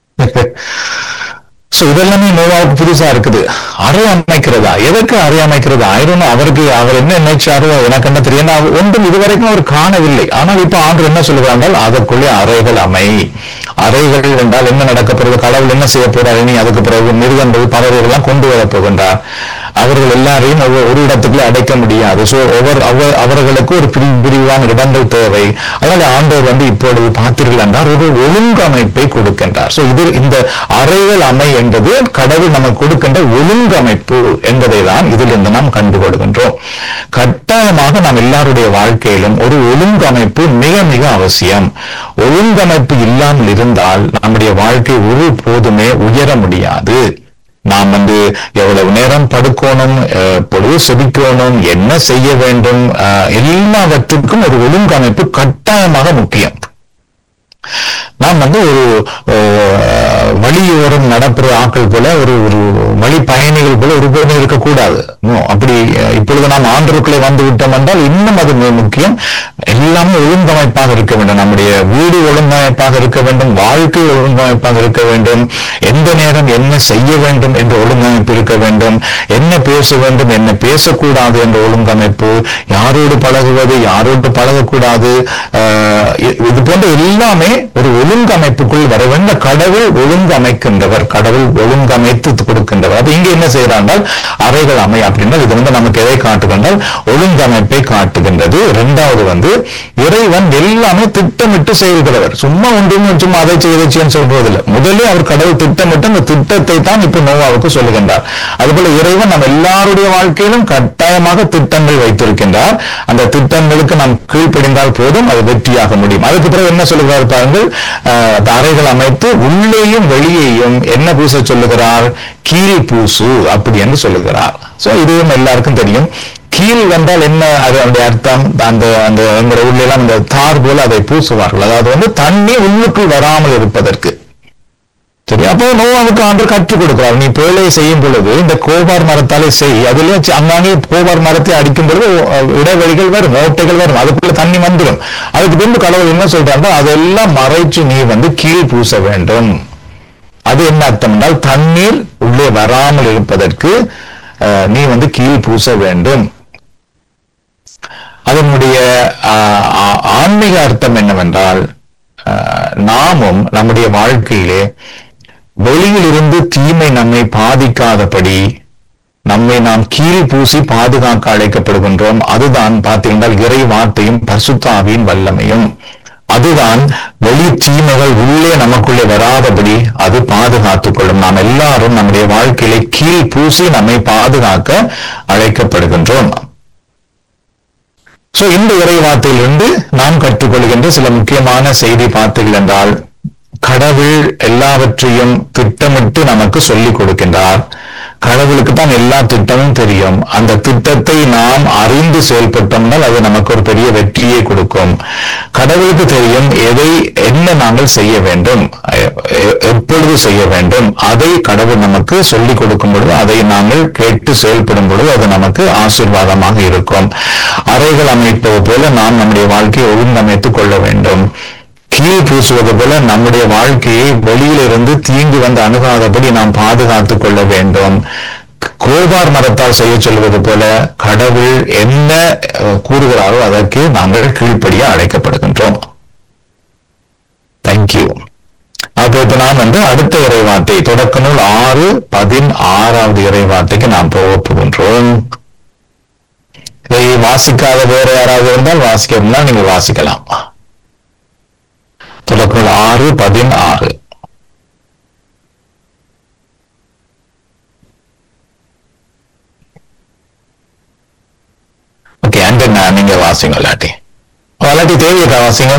சோ இதெல்லாமே நோவாவுக்கு புதுசா இருக்குது அறை அமைக்கிறதா எதற்கு அறை அமைக்கிறதா ஆயிரம் அவருக்கு அவர் என்ன நினைச்சாரோ எனக்கு என்ன தெரியும் நான் ஒன்றும் இதுவரைக்கும் அவர் காணவில்லை ஆனால் இப்ப ஆண்டு என்ன சொல்லுகிறார்கள் அதற்குள்ளே அறைகள் அமை அறைகள் என்றால் என்ன நடக்க போறது கடவுள் என்ன செய்ய போறார் இனி அதுக்கு பிறகு மிருகங்கள் பறவைகள் எல்லாம் கொண்டு வர போகின்றார் அவர்கள் எல்லாரையும் ஒவ்வொரு- ஒரு இடத்துக்குள்ள அடைக்க முடியாது சோ ஒவ்வொரு அவ- அவர்களுக்கு ஒரு பிரி பிரிவான இடங்கள் தேவை அதனால ஆண்டவர் வந்து இப்பொழுது பார்த்தீர்கள் என்றால் ஒரு ஒழுங்கமைப்பை கொடுக்கின்றார் சோ இது இந்த அறைகள் அமை என்பது கடவுள் நமக்கு கொடுக்கின்ற ஒழுங்கமைப்பு என்பதை தான் இதிலிருந்து நாம் கண்டுகொள்கின்றோம் கட்டாயமாக நாம் எல்லாருடைய வாழ்க்கையிலும் ஒரு ஒழுங்கமைப்பு மிக மிக அவசியம் ஒழுங்கமைப்பு இல்லாமல் இருந்தால் நம்முடைய வாழ்க்கை ஒரு போதுமே உயர முடியாது நாம் வந்து எவ்வளவு நேரம் படுக்கணும் அஹ், பொழுது செபிக்கணும் என்ன செய்ய வேண்டும் அஹ், எல்லாவற்றுக்கும் ஒரு ஒழுங்கமைப்பு கட்டாயமாக முக்கியம் நாம் வந்து ஒரு அஹ், வழியோரம் நடப்புற ஆட்கள் போல ஒரு ஒரு வழி பயணிகள் போல ஒருபோதும் இருக்கக்கூடாது No, அப்படி அஹ், இப்பொழுது நாம் ஆண்டருக்குள்ளே வந்து விட்டோம் என்றால் இன்னும் அது மிக முக்கியம் எல்லாமே ஒழுங்கமைப்பாக இருக்க வேண்டும் நம்முடைய வீடு ஒழுங்கமைப்பாக இருக்க வேண்டும் வாழ்க்கை ஒழுங்கமைப்பாக இருக்க வேண்டும் எந்த நேரம் என்ன செய்ய வேண்டும் என்ற ஒழுங்கமைப்பு இருக்க வேண்டும் என்ன பேச வேண்டும் என்ன பேசக்கூடாது என்ற ஒழுங்கமைப்பு யாரோடு பழகுவது யாரோடு பழகக்கூடாது ஆஹ் இ- இது போன்ற எல்லாமே ஒரு ஒழுங்கமைப்புக்குள் வர வேண்டும் கடவுள் ஒழுங்கமைக்கின்றவர் கடவுள் ஒழுங்கமைத்து கொடுக்கின்றவர் அப்ப இங்க என்ன செய்யறாண்டால் அறைகள் அமை அப்படின்னா இது வந்து நமக்கு எதை காட்டுகின்றால் ஒழுங்கமைப்பை காட்டுகின்றது இரண்டாவது வந்து இறைவன் எல்லாமே திட்டமிட்டு செயல்கிறவர் சும்மா ஒன்றுமே சும்மா அதை செய்ய இதை செய்யன்னு சொல்றதில்லை முதல்ல அவர் கடவுள் திட்டமிட்டு அந்த திட்டத்தை தான் இப்ப நோவாவுக்கு சொல்லுகின்றார் அதுபோல இறைவன் நம்ம எல்லாருடைய வாழ்க்கையிலும் கட்டாயமாக திட்டங்கள் வைத்திருக்கின்றார் அந்த திட்டங்களுக்கு நாம் கீழ்ப்படிந்தால் போதும் அது வெற்றியாக முடியும் அதுக்கு பிறகு என்ன சொல்லுகிறார் பாருங்கள் ஆஹ், அறைகள் அமைத்து உள்ளேயும் வெளியேயும் என்ன பூச சொல்லுகிறார் கீழ் பூசு அப்படி என்று சொல்லுகிறார் சோ இதுவும் எல்லாருக்கும் தெரியும் கீழ் வந்தால் என்ன அது அதனுடைய அர்த்தம் அந்த அந்த எங்களுடைய உள்ள எல்லாம் இந்த தார் போல அதை பூசுவார்கள் அதாவது வந்து தண்ணி உள்ளுக்குள் வராமல் இருப்பதற்கு சரி அப்போ நோவாவுக்கு ஆண்டவர் கற்றுக் கொடுக்கிறார் நீ பேழையை செய்யும் பொழுது இந்த கோபார் மரத்தாலே செய் அதுல சி- அங்கங்கே கோபார் மரத்தை அடிக்கும் பொழுது அஹ், இடைவெளிகள் வரும் ஓட்டைகள் வரும் அதுக்குள்ள தண்ணி வந்துடும் அதுக்கு பின்பு கடவுள் என்ன சொல்றாருன்னா அதெல்லாம் மறைச்சு நீ வந்து கீழ் பூச வேண்டும் அது என்ன அர்த்தம் என்றால் தண்ணீர் உள்ளே வராமல் இருப்பதற்கு அஹ், நீ வந்து கீழ் பூச வேண்டும் அதனுடைய ஆஹ், ஆ- ஆன்மீக அர்த்தம் என்னவென்றால் ஆஹ், நாமும் நம்முடைய வாழ்க்கையிலே வெளியிலிருந்து தீமை நம்மை பாதிக்காதபடி நம்மை நாம் கீழ் பூசி பாதுகாக்க அழைக்கப்படுகின்றோம் அதுதான் பார்த்தீங்கன்னா இறை வார்த்தையும் பரிசுத்தாவியின் வல்லமையும் அதுதான் வெளி தீமைகள் உள்ளே நமக்குள்ளே வராதபடி அது பாதுகாத்துக் கொள்ளும் நாம் எல்லாரும் நம்முடைய வாழ்க்கையிலே கீழ் பூசி நம்மை பாதுகாக்க அழைக்கப்படுகின்றோம் சோ இந்த இறை வார்த்தையிலிருந்து நாம் கற்றுக்கொள்கின்ற சில முக்கியமான செய்தி பார்த்தீர்கள் என்றால் கடவுள் எல்லாவற்றையும் திட்டமிட்டு நமக்கு சொல்லிக் கொடுக்கின்றார் கடவுளுக்கு தான் எல்லா திட்டமும் தெரியும் அந்த திட்டத்தை நாம் அறிந்து செயல்பட்டோம்னால் அது நமக்கு ஒரு பெரிய வெற்றியை கொடுக்கும் கடவுளுக்கு தெரியும் எதை என்ன நாங்கள் செய்ய வேண்டும் எ- எ- எப்பொழுது செய்ய வேண்டும் அதை கடவுள் நமக்கு சொல்லிக் கொடுக்கும் பொழுது அதை நாங்கள் கேட்டு செயல்படும் பொழுது அது நமக்கு ஆசீர்வாதமாக இருக்கும் அறைகள் அமைப்பது போல நாம் நம்முடைய வாழ்க்கையை ஒழுங்கமைத்துக் கொள்ள வேண்டும் கீழ் பூசுவது போல நம்முடைய வாழ்க்கையை வெளியிலிருந்து தீங்கு வந்து அணுகாதபடி நாம் பாதுகாத்துக் கொள்ள வேண்டும் கோபார் மரத்தால் செய்ய சொல்வது போல கடவுள் என்ன அஹ், கூறுகிறாரோ அதற்கு நாங்கள் கீழ்ப்படிய அழைக்கப்படுகின்றோம் தேங்க்யூ அப்போ இப்ப நாம் வந்து அடுத்த இறைவார்த்தை தொடக்க நூல் ஆறு பதினாறாவது இறைவார்த்தைக்கு நாம் போக போகின்றோம் இதை வாசிக்காத வேற யாராவது இருந்தால் வாசிக்க இருந்தால் நீங்கள் வாசிக்கலாம் தொடக்க நூல் ஆறு பதினாறு ஓகே அண்ட் நீங்க வாசிங்க இல்லாட்டி இல்லாட்டி தேவையா வாசிங்க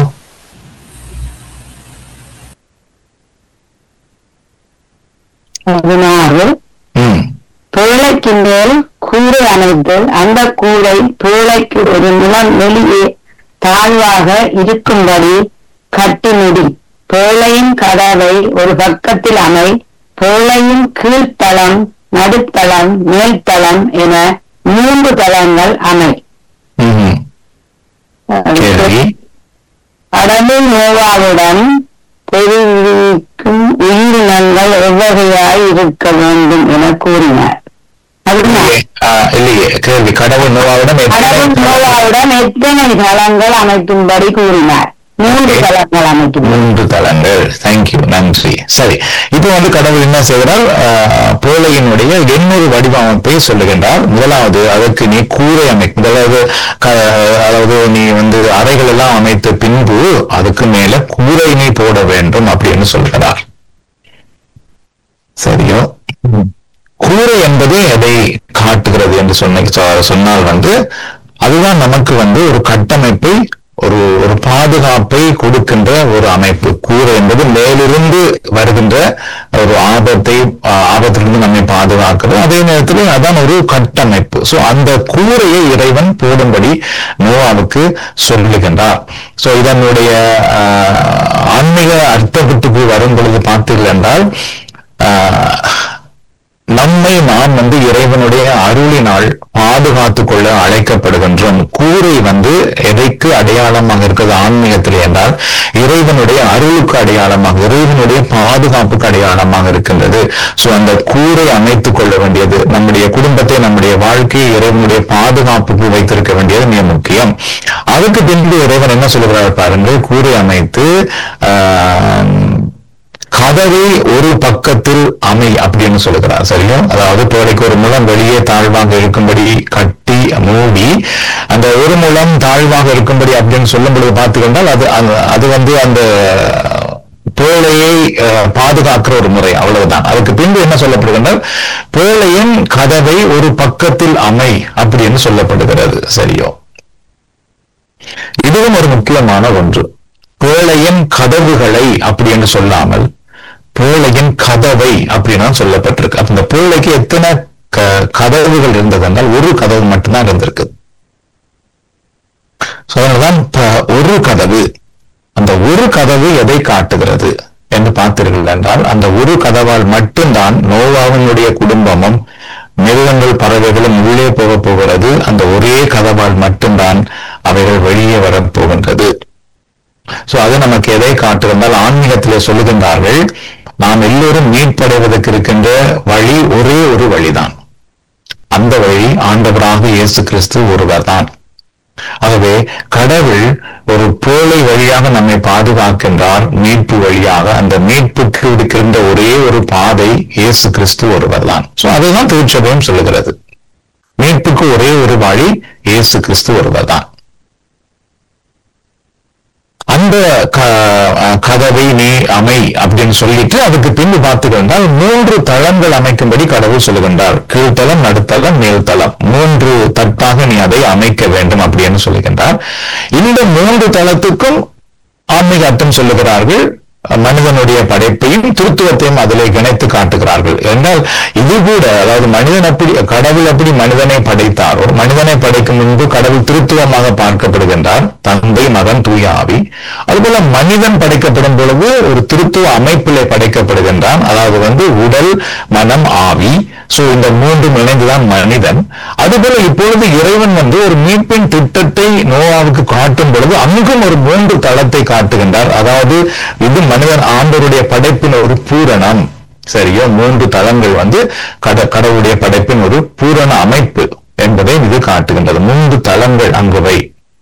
பதினாறு ம் பேழைக்கு மேல் கூடை அமைத்து அந்த கூடை பேழைக்கு ஒரு நிலம் வெளியே தாழ்வாக இருக்கும்படி கட்டி முடி பேழையின் கதவை ஒரு பக்கத்தில் அமை பேழையின் கீழ்த்தளம் நடுத்தளம் மேல்தளம் என மூன்று தளங்கள் அமை ம் கேள்வி கடவுள் நோவாவுடன் தெரிவிக்கும் உயிரினங்கள் எவ்வகையாய் இருக்க வேண்டும் என கூறினார் அதுதான் இல்லையே, ஆ, இல்லையே கேள்வி கடவுள் நோவாவிடம் கடவுள் எத்தனை நோவாவுடன் எத்தனை தளங்கள் அமைக்கும்படி கூறினார் மூன்று Okay. தளங்கள் அமைக்கும்படி மூன்று தளங்கள் தேங்க்யூ நன்றி சரி இப்போ வந்து கடவுள் என்ன செய்கிறார் ஆஹ், பேழையினுடைய எண்ணூறு வடிவமைப்பை சொல்லுகின்றார் முதலாவது அதற்கு நீ கூரை அமை முதலாவது க- அதாவது நீ வந்து அறைகள் எல்லாம் அமைத்த பின்பு அதுக்கு மேல கூரை நீ போட வேண்டும் அப்படின்னு சொல்கிறார் சரியோ கூரை என்பது எதை காட்டுகிறது என்று சொன்ன சொ- சொன்னால் வந்து அதுதான் நமக்கு வந்து ஒரு கட்டமைப்பை ஒரு ஒரு பாதுகாப்பை கொடுக்கின்ற ஒரு அமைப்பு கூரை என்பது மேலிருந்து வருகின்ற ஒரு ஆபத்தை ஆஹ், ஆபத்திலிருந்து நம்மை பாதுகாக்கிறது அதே நேரத்தில் அதான் ஒரு கட்டமைப்பு சோ அந்த கூரையை இறைவன் போடும்படி நோவாவுக்கு சொல்லுகின்றார் சோ இதனுடைய ஆஹ், ஆன்மீக அர்த்தத்துக்கு வரும் பொழுது பார்த்தீர்கள் என்றால் ஆஹ், நம்மை நாம் வந்து இறைவனுடைய அருளினால் பாதுகாத்துக் கொள்ள அழைக்கப்படுகின்றோம் கூரை வந்து எதைக்கு அடையாளமாக இருக்கிறது ஆன்மீகத்தில் என்றால் இறைவனுடைய அருளுக்கு அடையாளமாக இறைவனுடைய பாதுகாப்புக்கு அடையாளமாக இருக்கின்றது சோ அந்த கூரை அமைத்துக் கொள்ள வேண்டியது நம்முடைய குடும்பத்தை நம்முடைய வாழ்க்கையை இறைவனுடைய பாதுகாப்புக்கு வைத்திருக்க வேண்டியது மிக முக்கியம் அதுக்கு பின்பு இறைவன் என்ன சொல்லுகிறார் பாருங்கள் கூரை அமைத்து ஆஹ், கதவை ஒரு பக்கத்தில் அமை அப்படின்னு சொல்லுகிறார் சரியா அதாவது தோடைக்கு ஒரு முழம் வெளியே தாழ்வாக இருக்கும்படி கட்டி மூடி அந்த ஒரு முழம் தாழ்வாக இருக்கும்படி அப்படின்னு சொல்லும்பொழுது பார்த்துக்கொண்டால் அது அது- அது வந்து அந்த பேழையை அஹ், பாதுகாக்கிற ஒரு முறை அவ்வளவுதான் அதுக்கு பின்பு என்ன சொல்லப்படுகின்றால் பேழையின் கதவை ஒரு பக்கத்தில் அமை அப்படின்னு சொல்லப்படுகிறது சரியோ இதுவும் ஒரு முக்கியமான ஒன்று பேழையின் கதவுகளை அப்படி என்று சொல்லாமல் பேழையின் கதவை அப்படின்னு சொல்லப்பட்டிருக்கு அப்ப இந்த பேழைக்கு எத்தனை க- கதவுகள் இருந்ததென்றால் ஒரு கதவு மட்டும்தான் இருந்திருக்கு So, அதனாலதான் ப- ஒரு கதவு அந்த ஒரு கதவு எதை காட்டுகிறது என்று பார்த்தீர்கள் என்றால் அந்த ஒரு கதவால் மட்டும்தான் நோவாவினுடைய குடும்பமும் மிருகங்கள் பறவைகளும் உள்ளே போக போகிறது அந்த ஒரே கதவால் மட்டும்தான் அவைகள் வெளியே வரப் போகின்றது சோ அது நமக்கு எதை காட்டுகின்றால் ஆன்மீகத்திலே சொல்லுகின்றார்கள் நாம் எல்லோரும் மீட்படைவதற்கு இருக்கின்ற வழி ஒரே ஒரு வழிதான் அந்த வழி ஆண்டவராக இயேசு கிறிஸ்து ஒருவர்தான் ஆகவே கடவுள் ஒரு பேழை வழியாக நம்மை பாதுகாக்கின்றார் மீட்பு வழியாக அந்த மீட்புக்கு இருக்கின்ற ஒரே ஒரு பாதை இயேசு கிறிஸ்து ஒருவர்தான் சோ அதுதான் திருச்சபையும் சொல்லுகிறது மீட்புக்கு ஒரே ஒரு வழி இயேசு கிறிஸ்து ஒருவர்தான் அந்த க- அஹ் கதவை நீ அமை அப்படின்னு சொல்லிட்டு அதுக்கு பின்பு பார்த்துக்கிட்டால் மூன்று தளங்கள் அமைக்கும்படி கடவுள் சொல்லுகின்றார் கீழ்த்தளம் நடுத்தளம் மேல்தளம் மூன்று தட்டாக நீ அதை அமைக்க வேண்டும் அப்படின்னு சொல்லுகின்றார் இந்த மூன்று தளத்துக்கும் ஆன்மீக அர்த்தம் சொல்லுகிறார்கள் மனிதனுடைய படைப்பையும் திருத்துவத்தையும் அதிலே இணைத்து காட்டுகிறார்கள் என்றால் இது கூட அதாவது மனிதன் அப்படி கடவுள் அப்படி மனிதனை படைத்தாரோ மனிதனை படைக்கும் முன்பு கடவுள் திருத்துவமாக பார்க்கப்படுகின்றார் தந்தை மகன் தூய ஆவி அதுபோல மனிதன் படைக்கப்படும் பொழுது ஒரு திருத்துவ அமைப்பிலே படைக்கப்படுகின்றான் அதாவது வந்து உடல் மனம் ஆவி சோ இந்த மூன்றும் இணைந்துதான் மனிதன் அதுபோல இப்பொழுது இறைவன் வந்து ஒரு மீட்பின் திட்டத்தை நோவாவுக்கு காட்டும் பொழுது அங்கும் ஒரு மூன்று தளத்தை காட்டுகின்றார் அதாவது இது மனிதன் ஆண்டவருடைய படைப்பின் ஒரு பூரணம் சரியோ மூன்று தளங்கள் வந்து கட கடவுளுடைய படைப்பின் ஒரு பூரண அமைப்பு என்பதை இது காட்டுகின்றது மூன்று தளங்கள் அங்குவை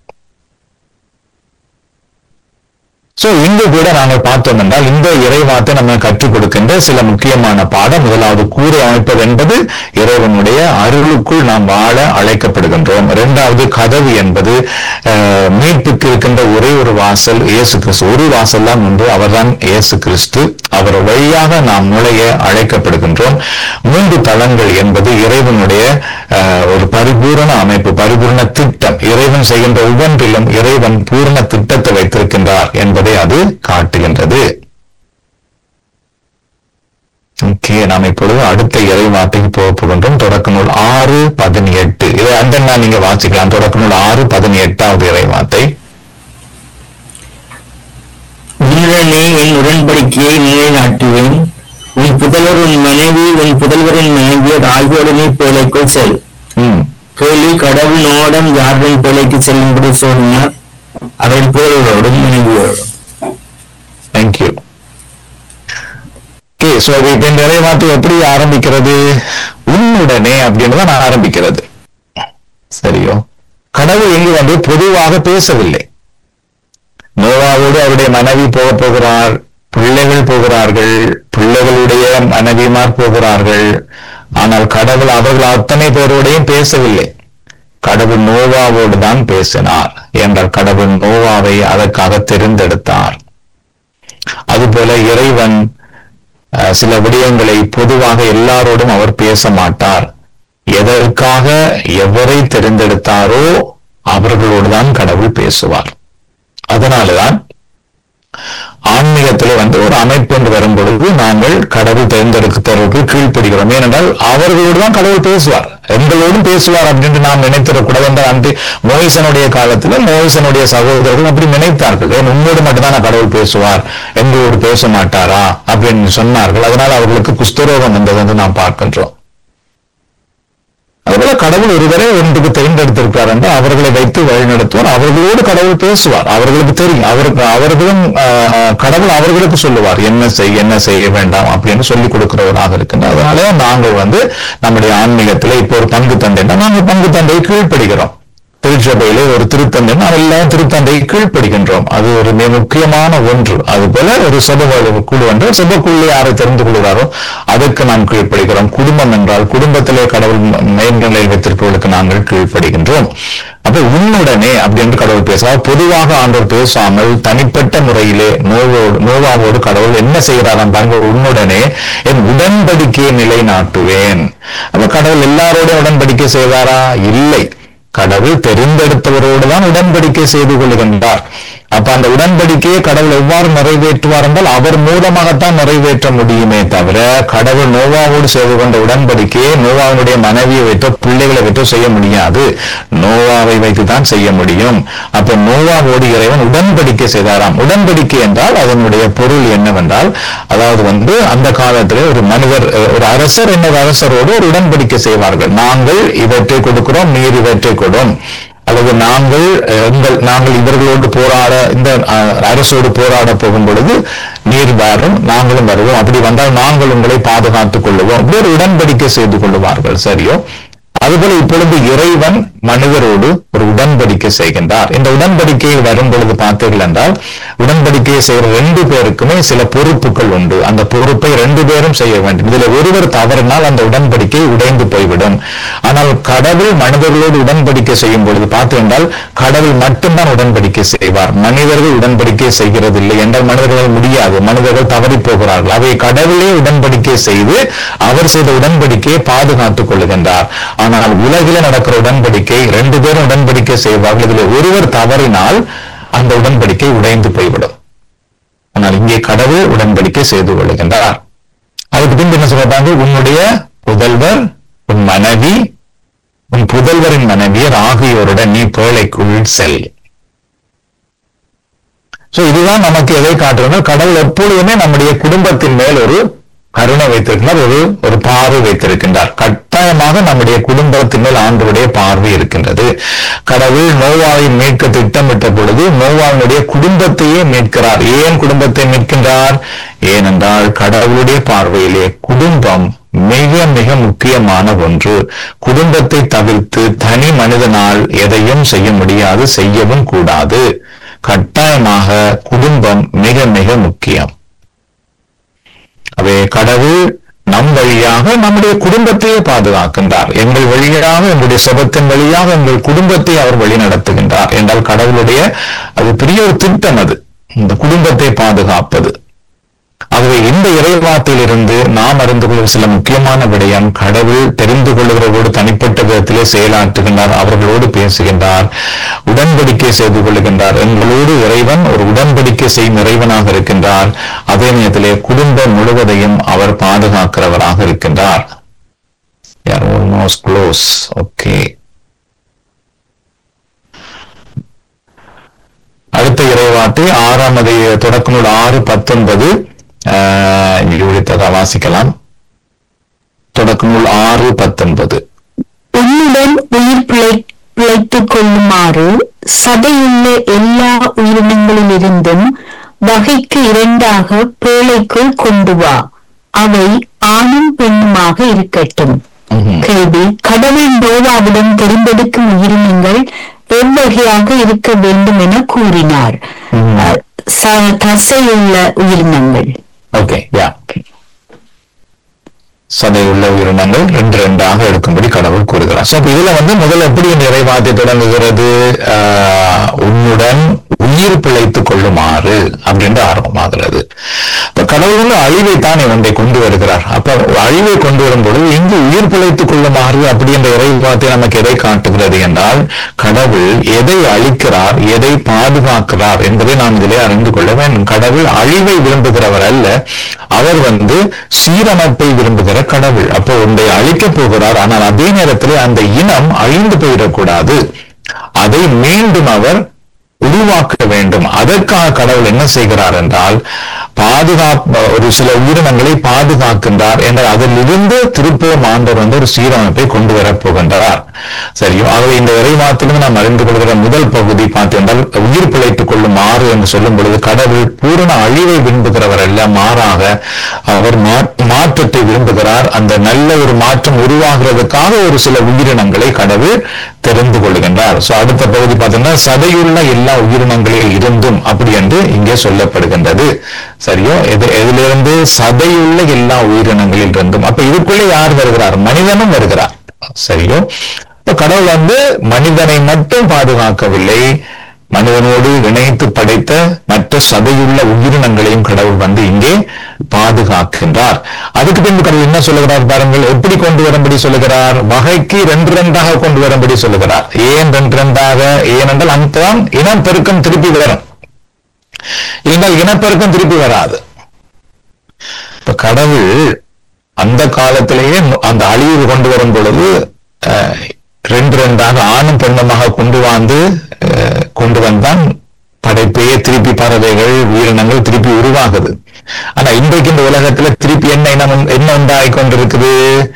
சோ இங்கு கூட நாங்கள் பார்த்தோம் என்றால் இந்த இறைவாத்தை நம்ம கற்றுக் கொடுக்கின்ற சில முக்கியமான பாடம் முதலாவது கூரை அமைப்பது என்பது இறைவனுடைய அருளுக்குள் நாம் வாழ அழைக்கப்படுகின்றோம் இரண்டாவது கதவு என்பது அஹ், மீட்புக்கு இருக்கின்ற ஒரே ஒரு வாசல் இயேசு கிறிஸ்து ஒரு வாசல் தான் உண்டு அவர்தான் இயேசு கிறிஸ்து அவர் வழியாக நாம் நுழைய அழைக்கப்படுகின்றோம் மூன்று தளங்கள் என்பது இறைவனுடைய அஹ், ஒரு பரிபூரண அமைப்பு பரிபூரண திட்டம் இறைவன் செய்கின்ற ஒவ்வொன்றிலும் இறைவன் பூரண திட்டத்தை வைத்திருக்கின்றார் என்பதை அது காட்டுகின்றது ஓகே நாம் இப்பொழுது அடுத்த இறை வார்த்தைக்கு போக போகின்றோம் தொடக்க நூல் ஆறு பதினெட்டு இதை அந்த நாள் நீங்க வாசிக்கலாம் தொடக்க நூல் ஆறு பதினெட்டாவது இறை வார்த்தை வீரனே என் உடன்படிக்கையை நிலைநாட்டுவேன் உன் புதல்வர் உன் மனைவி உன் புதல்வரின் மனைவியர் ஆகியோடு நீ பேழைக்குள் செல் ம் கேள்வி கடவுள் நோடம் யாருடன் பேழைக்கு செல்லும்படி சொன்னார் அவன் புதல்வரோடும் மனைவியோடும் தேங்க்யூ ஓகே சோ இப்ப இந்த இறை வார்த்தை எப்படி ஆரம்பிக்கிறது உன்னுடனே அப்படின்னு தான் ஆரம்பிக்கிறது சரியோ கடவுள் இங்கு வந்து பொதுவாக பேசவில்லை நோவாவோடு அவருடைய மனைவி போக போகிறார் பிள்ளைகள் போகிறார்கள் பிள்ளைகளுடைய மனைவிமார் போகிறார்கள் ஆனால் கடவுள் அவர்கள் அத்தனை பேரோடையும் பேசவில்லை கடவுள் நோவாவோடு தான் பேசினார் என்றால் கடவுள் நோவாவை அதற்காக தெரிந்தெடுத்தார் அதுபோல இறைவன் அஹ், சில விடயங்களை பொதுவாக எல்லாரோடும் அவர் பேச மாட்டார் எதற்காக எவரை தெரிந்தெடுத்தாரோ அவர்களோடு தான் கடவுள் பேசுவார் அதனாலதான் ஆன்மீகத்திலே வந்து ஒரு அமைப்பு என்று வரும் பொழுது நாங்கள் கடவுள் தேர்ந்தெடுக்கிறவருக்கு கீழ்ப்படுகிறோம் ஏனென்றால் அவர்களோடு தான் கடவுள் பேசுவார் எங்களோடும் பேசுவார் அப்படின்னு நாம் நினைத்திடக்கூடாது என்ற அன்று மோயிசனுடைய காலத்துல மோயிசனுடைய சகோதரர்கள் அப்படி நினைத்தார்கள் ஏன் உங்களோடு மட்டும்தான் கடவுள் பேசுவார் எங்களோடு பேச மாட்டாரா அப்படின்னு சொன்னார்கள் அதனால் அவர்களுக்கு குஷ்டரோகம் வந்தது என்று நாம் பார்க்கின்றோம் அதுபோல கடவுள் ஒருவரே ஒன்றுக்கு தேர்ந்தெடுத்திருக்கிறார் என்று அவர்களை வைத்து வழிநடத்துவார் அவர்களோடு கடவுள் பேசுவார் அவர்களுக்கு தெரியும் அவருக்கு அவர்களும் ஆஹ், கடவுள் அவர்களுக்கு சொல்லுவார் என்ன செய் என்ன செய்ய வேண்டாம் அப்படின்னு சொல்லிக் கொடுக்கிறவராக இருக்கின்றார் அதனால நாங்கள் வந்து நம்முடைய ஆன்மீகத்திலே இப்போ ஒரு பங்கு தந்தைன்னா நாங்கள் பங்கு தந்தையை கீழ்ப்படுகிறோம் திருச்சபையிலே ஒரு திருத்தந்தை நாம் எல்லாம் திருத்தந்தையை கீழ்ப்படுகின்றோம் அது ஒரு மிக முக்கியமான ஒன்று அது போல ஒரு சபை குழு என்று சபைக்குள்ளே யாரை தெரிந்து கொள்கிறாரோ அதற்கு நாம் கீழ்ப்படுகிறோம் குடும்பம் என்றால் குடும்பத்திலே கடவுள் மேல்நிலையில் வைத்திருப்பவர்களுக்கு நாங்கள் கீழ்ப்படுகின்றோம் அப்ப உன்னுடனே அப்படின்னு கடவுள் பேசுவார் பொதுவாக ஆண்டவர் பேசாமல் தனிப்பட்ட முறையிலே நோவோடு நோவாவோடு கடவுள் என்ன செய்கிறாராம் பாருங்க உன்னுடனே என் உடன்படிக்கையை நிலைநாட்டுவேன் அப்ப கடவுள் எல்லாரோட உடன்படிக்கை செய்வாரா இல்லை கடவுள் தெரிந்தெடுத்தவரோடு தான் உடன்படிக்கை செய்து கொள்கின்றார் அப்ப அந்த உடன்படிக்கையை கடவுள் எவ்வாறு நிறைவேற்றுவார் என்றால் அவர் மூலமாகத்தான் நிறைவேற்ற முடியுமே தவிர கடவுள் நோவாவோடு செய்து கொண்ட உடன்படிக்கையை நோவாவுடைய மனைவியை வைத்தோ பிள்ளைகளை வைத்தோ செய்ய முடியாது நோவாவை வைத்து தான் செய்ய முடியும் அப்ப நோவாவோடு இறைவன் உடன்படிக்கை செய்தாராம் உடன்படிக்கை என்றால் அதனுடைய பொருள் என்னவென்றால் அதாவது வந்து அந்த காலத்திலே ஒரு மனிதர் அஹ், ஒரு அரசர் இன்னொரு அரசரோடு ஒரு உடன்படிக்கை செய்வார்கள் நாங்கள் இவற்றை கொடுக்கிறோம் நீர் இவற்றை கொடும் அல்லது நாங்கள் அஹ், எங்கள் நாங்கள் இவர்களோடு போராட இந்த அஹ், அரசோடு போராட போகும் பொழுது நீர் வரும் நாங்களும் வருவோம் அப்படி வந்தால் நாங்கள் உங்களை பாதுகாத்துக் கொள்ளுவோம் இப்படி ஒரு உடன்படிக்கை செய்து கொள்ளுவார்கள் சரியோ அதுபோல இப்பொழுது இறைவன் மனிதரோடு ஒரு உடன்படிக்கை செய்கின்றார் இந்த உடன்படிக்கையில் வரும் பொழுது பார்த்தீர்கள் என்றால் உடன்படிக்கையை செய்கிற ரெண்டு பேருக்குமே சில பொறுப்புகள் உண்டு அந்த பொறுப்பை ரெண்டு பேரும் செய்ய வேண்டும் இதுல ஒருவர் தவறினால் அந்த உடன்படிக்கை உடைந்து போய்விடும் ஆனால் கடவுள் மனிதர்களோடு உடன்படிக்கை செய்யும் பொழுது பார்த்து என்றால் கடவுள் மட்டும்தான் உடன்படிக்கை செய்வார் மனிதர்கள் உடன்படிக்கை செய்கிறதில்லை என்றால் மனிதர்கள் முடியாது மனிதர்கள் தவறி போகிறார்கள் அவை கடவுளே உடன்படிக்கை செய்து அவர் செய்த உடன்படிக்கையை பாதுகாத்துக் கொள்ளுகின்றார் ஆனால் உலகில நடக்கிற உடன்படிக்கை ரெண்டு பேரும் உடன்படிக்கை செய்வார்கள் இதில் ஒருவர் தவறினால் அந்த உடன்படிக்கை உடைந்து போய்விடும் ஆனால் இங்கே கடவுள் உடன்படிக்கை செய்து கொள்ளுகின்றார் அதுக்கு பின்பு என்ன சொல்றாங்க உன்னுடைய புதல்வர் உன் மனைவி உன் புதல்வரின் மனைவியர் ஆகியோருடன் நீ பேழைக்குள் செல் சோ இதுதான் நமக்கு எதை காட்டுறது கடவுள் எப்பொழுதுமே நம்முடைய குடும்பத்தின் மேல் ஒரு கருணை வைத்திருக்கிறார் ஒரு ஒரு பார்வை வைத்திருக்கின்றார் கட்டாயமாக நம்முடைய குடும்பத்தின் மேல் ஆண்டவருடைய பார்வை இருக்கின்றது கடவுள் நோவாவை மீட்க திட்டமிட்ட பொழுது நோவாவினுடைய குடும்பத்தையே மீட்கிறார் ஏன் குடும்பத்தை மீட்கின்றார் ஏனென்றால் கடவுளுடைய பார்வையிலே குடும்பம் மிக மிக முக்கியமான ஒன்று குடும்பத்தை தவிர்த்து தனி மனிதனால் எதையும் செய்ய முடியாது செய்யவும் கூடாது கட்டாயமாக குடும்பம் மிக மிக முக்கியம் அவை கடவுள் நம் வழியாக நம்முடைய குடும்பத்தையே பாதுகாக்கின்றார் எங்கள் வழியாக எங்களுடைய சுபத்தின் வழியாக எங்கள் குடும்பத்தை அவர் வழி நடத்துகின்றார் என்றால் கடவுளுடைய அது பெரிய ஒரு திட்டம் அது இந்த குடும்பத்தை பாதுகாப்பது ஆகவே இந்த இறைவார்த்தையிலிருந்து நாம் அறிந்து கொள்கிற சில முக்கியமான விடயம் கடவுள் தெரிந்து கொள்கிறவரோடு தனிப்பட்ட விதத்திலே செயலாற்றுகின்றார் அவர்களோடு பேசுகின்றார் உடன்படிக்கை செய்து கொள்ளுகின்றார் எங்களோடு இறைவன் ஒரு உடன்படிக்கை செய்யும் இறைவனாக இருக்கின்றார் அதே நேரத்திலே குடும்பம் முழுவதையும் அவர் பாதுகாக்கிறவராக இருக்கின்றார் ஆல்மோஸ்ட் க்ளோஸ் ஓகே அடுத்த இறைவாட்டு ஆறாம் அதிக தொடக்க நூல் ஆறு பத்தொன்பது வாசிக்கலாம் தொடக்க நூல் ஆறு பத்தொன்பது உன்னுடன் உயிர் பிழை பிழைத்துக் கொள்ளுமாறு சதையுள்ள எல்லா உயிரினங்களிலிருந்தும் வகைக்கு இரண்டாக பேழைக்குள் கொண்டு வா அவை ஆணும் பெண்ணுமாக இருக்கட்டும் ம்ஹும். கேள்வி கடவுள் நோவாவிடம் தெரிந்தெடுக்கும் உயிரினங்கள் எவ்வகையாக இருக்க வேண்டும் என கூறினார் ம்ஹும். அஹ், ச- தசையுள்ள உயிரினங்கள் ஓகே யா சதையுள்ள உயிரினங்கள் ரெண்டு ரெண்டாக எடுக்கும்படி கடவுள் கூறுகிறார் சோ அப்ப இதுல வந்து முதல்ல எப்படி இந்த இறைவார்த்தை தொடங்குகிறது ஆஹ், உன்னுடன் உயிர் உயிர் பிழைத்துக் கொள்ளுமாறு அப்படின்ற ஆரம்பமாகிறது இப்ப கடவுள் வந்து அழிவை தானே ஒன்றை கொண்டு வருகிறார் அப்ப அழிவை கொண்டு வரும் பொழுது இங்கு உயிர் பிழைத்துக் கொள்ளுமாறு அப்படின்ற இறைவார்த்தை நமக்கு எதை காட்டுகிறது என்றால் கடவுள் எதை அழிக்கிறார் எதை பாதுகாக்கிறார் என்பதை நாம் இதிலே அறிந்து கொள்ள வேண்டும் கடவுள் அழிவை விரும்புகிறவர் அல்ல அவர் வந்து சீரமைப்பை விரும்புகிற கடவுள் அப்போ ஒன்றை அழிக்கப் போகிறார் ஆனால் அதே நேரத்தில் அந்த இனம் அழிந்து போயிடக்கூடாது அதை மீண்டும் அவர் உருவாக்க வேண்டும் அதற்காக கடவுள் என்ன செய்கிறார் என்றால் பாதுகாப்பு ஒரு சில உயிரினங்களை பாதுகாக்கின்றார் என்றால் அதிலிருந்து திருப்பூர் ஆண்டவர் வந்து ஒரு சீரமைப்பை கொண்டு வரப் போகின்றார் சரியோ ஆகவே இந்த இறைவாத்திலும் நாம் அறிந்து கொள்கிற முதல் பகுதி பார்த்தென்றால் உயிர் பிழைத்துக் கொள்ளும் மாறு என்று சொல்லும் பொழுது கடவுள் பூரண அழிவை விரும்புகிறவர் அல்ல மாறாக அவர் மா- மாற்றத்தை விரும்புகிறார் அந்த நல்ல ஒரு மாற்றம் உருவாகிறதுக்காக ஒரு சில உயிரினங்களை கடவுள் தெரிந்து கொள்கின்றார் சோ அடுத்த பகுதி பார்த்தீங்கன்னா சதையுள்ள எல்லா உயிரினங்களில் இருந்தும் அப்படி என்று இங்கே சொல்லப்படுகின்றது சரியோ எது எதிலிருந்து சதையுள்ள எல்லா உயிரினங்களில் இருந்தும் அப்ப இதுக்குள்ளே யார் வருகிறார் மனிதனும் வருகிறார் சரியோ இப்ப கடவுள் வந்து மனிதனை மட்டும் பாதுகாக்கவில்லை மனிதனோடு இணைத்து படைத்த மற்ற சதையுள்ள உயிரினங்களையும் கடவுள் வந்து இங்கே பாதுகாக்கின்றார் அதுக்கு பின்பு கடவுள் என்ன சொல்லுகிறார் பாருங்கள் எப்படி கொண்டு வரும்படி சொல்லுகிறார் வகைக்கு ரெண்டு ரெண்டாக கொண்டு வரும்படி சொல்லுகிறார் ஏன் ரெண்டு ரெண்டாக ஏனென்றால் அங்கதான் இனம் பெருக்கம் திருப்பி வரும் இருந்தால் இனப்பெருக்கம் திருப்பி வராது இப்ப கடவுள் அந்த காலத்திலேயே அந்த அழிவு கொண்டு வரும் பொழுது அஹ், ரெண்டு ரெண்டாக ஆணும் பெண்ணுமாக கொண்டு வந்து அஹ், கொண்டு வந்தான் படைப்பையே திருப்பி பறவைகள் உயிரினங்கள் திருப்பி உருவாகுது ஆனா இன்றைக்கு இந்த உலகத்துல திருப்பி என்ன இனம் என்ன உண்டாகி கொண்டிருக்குது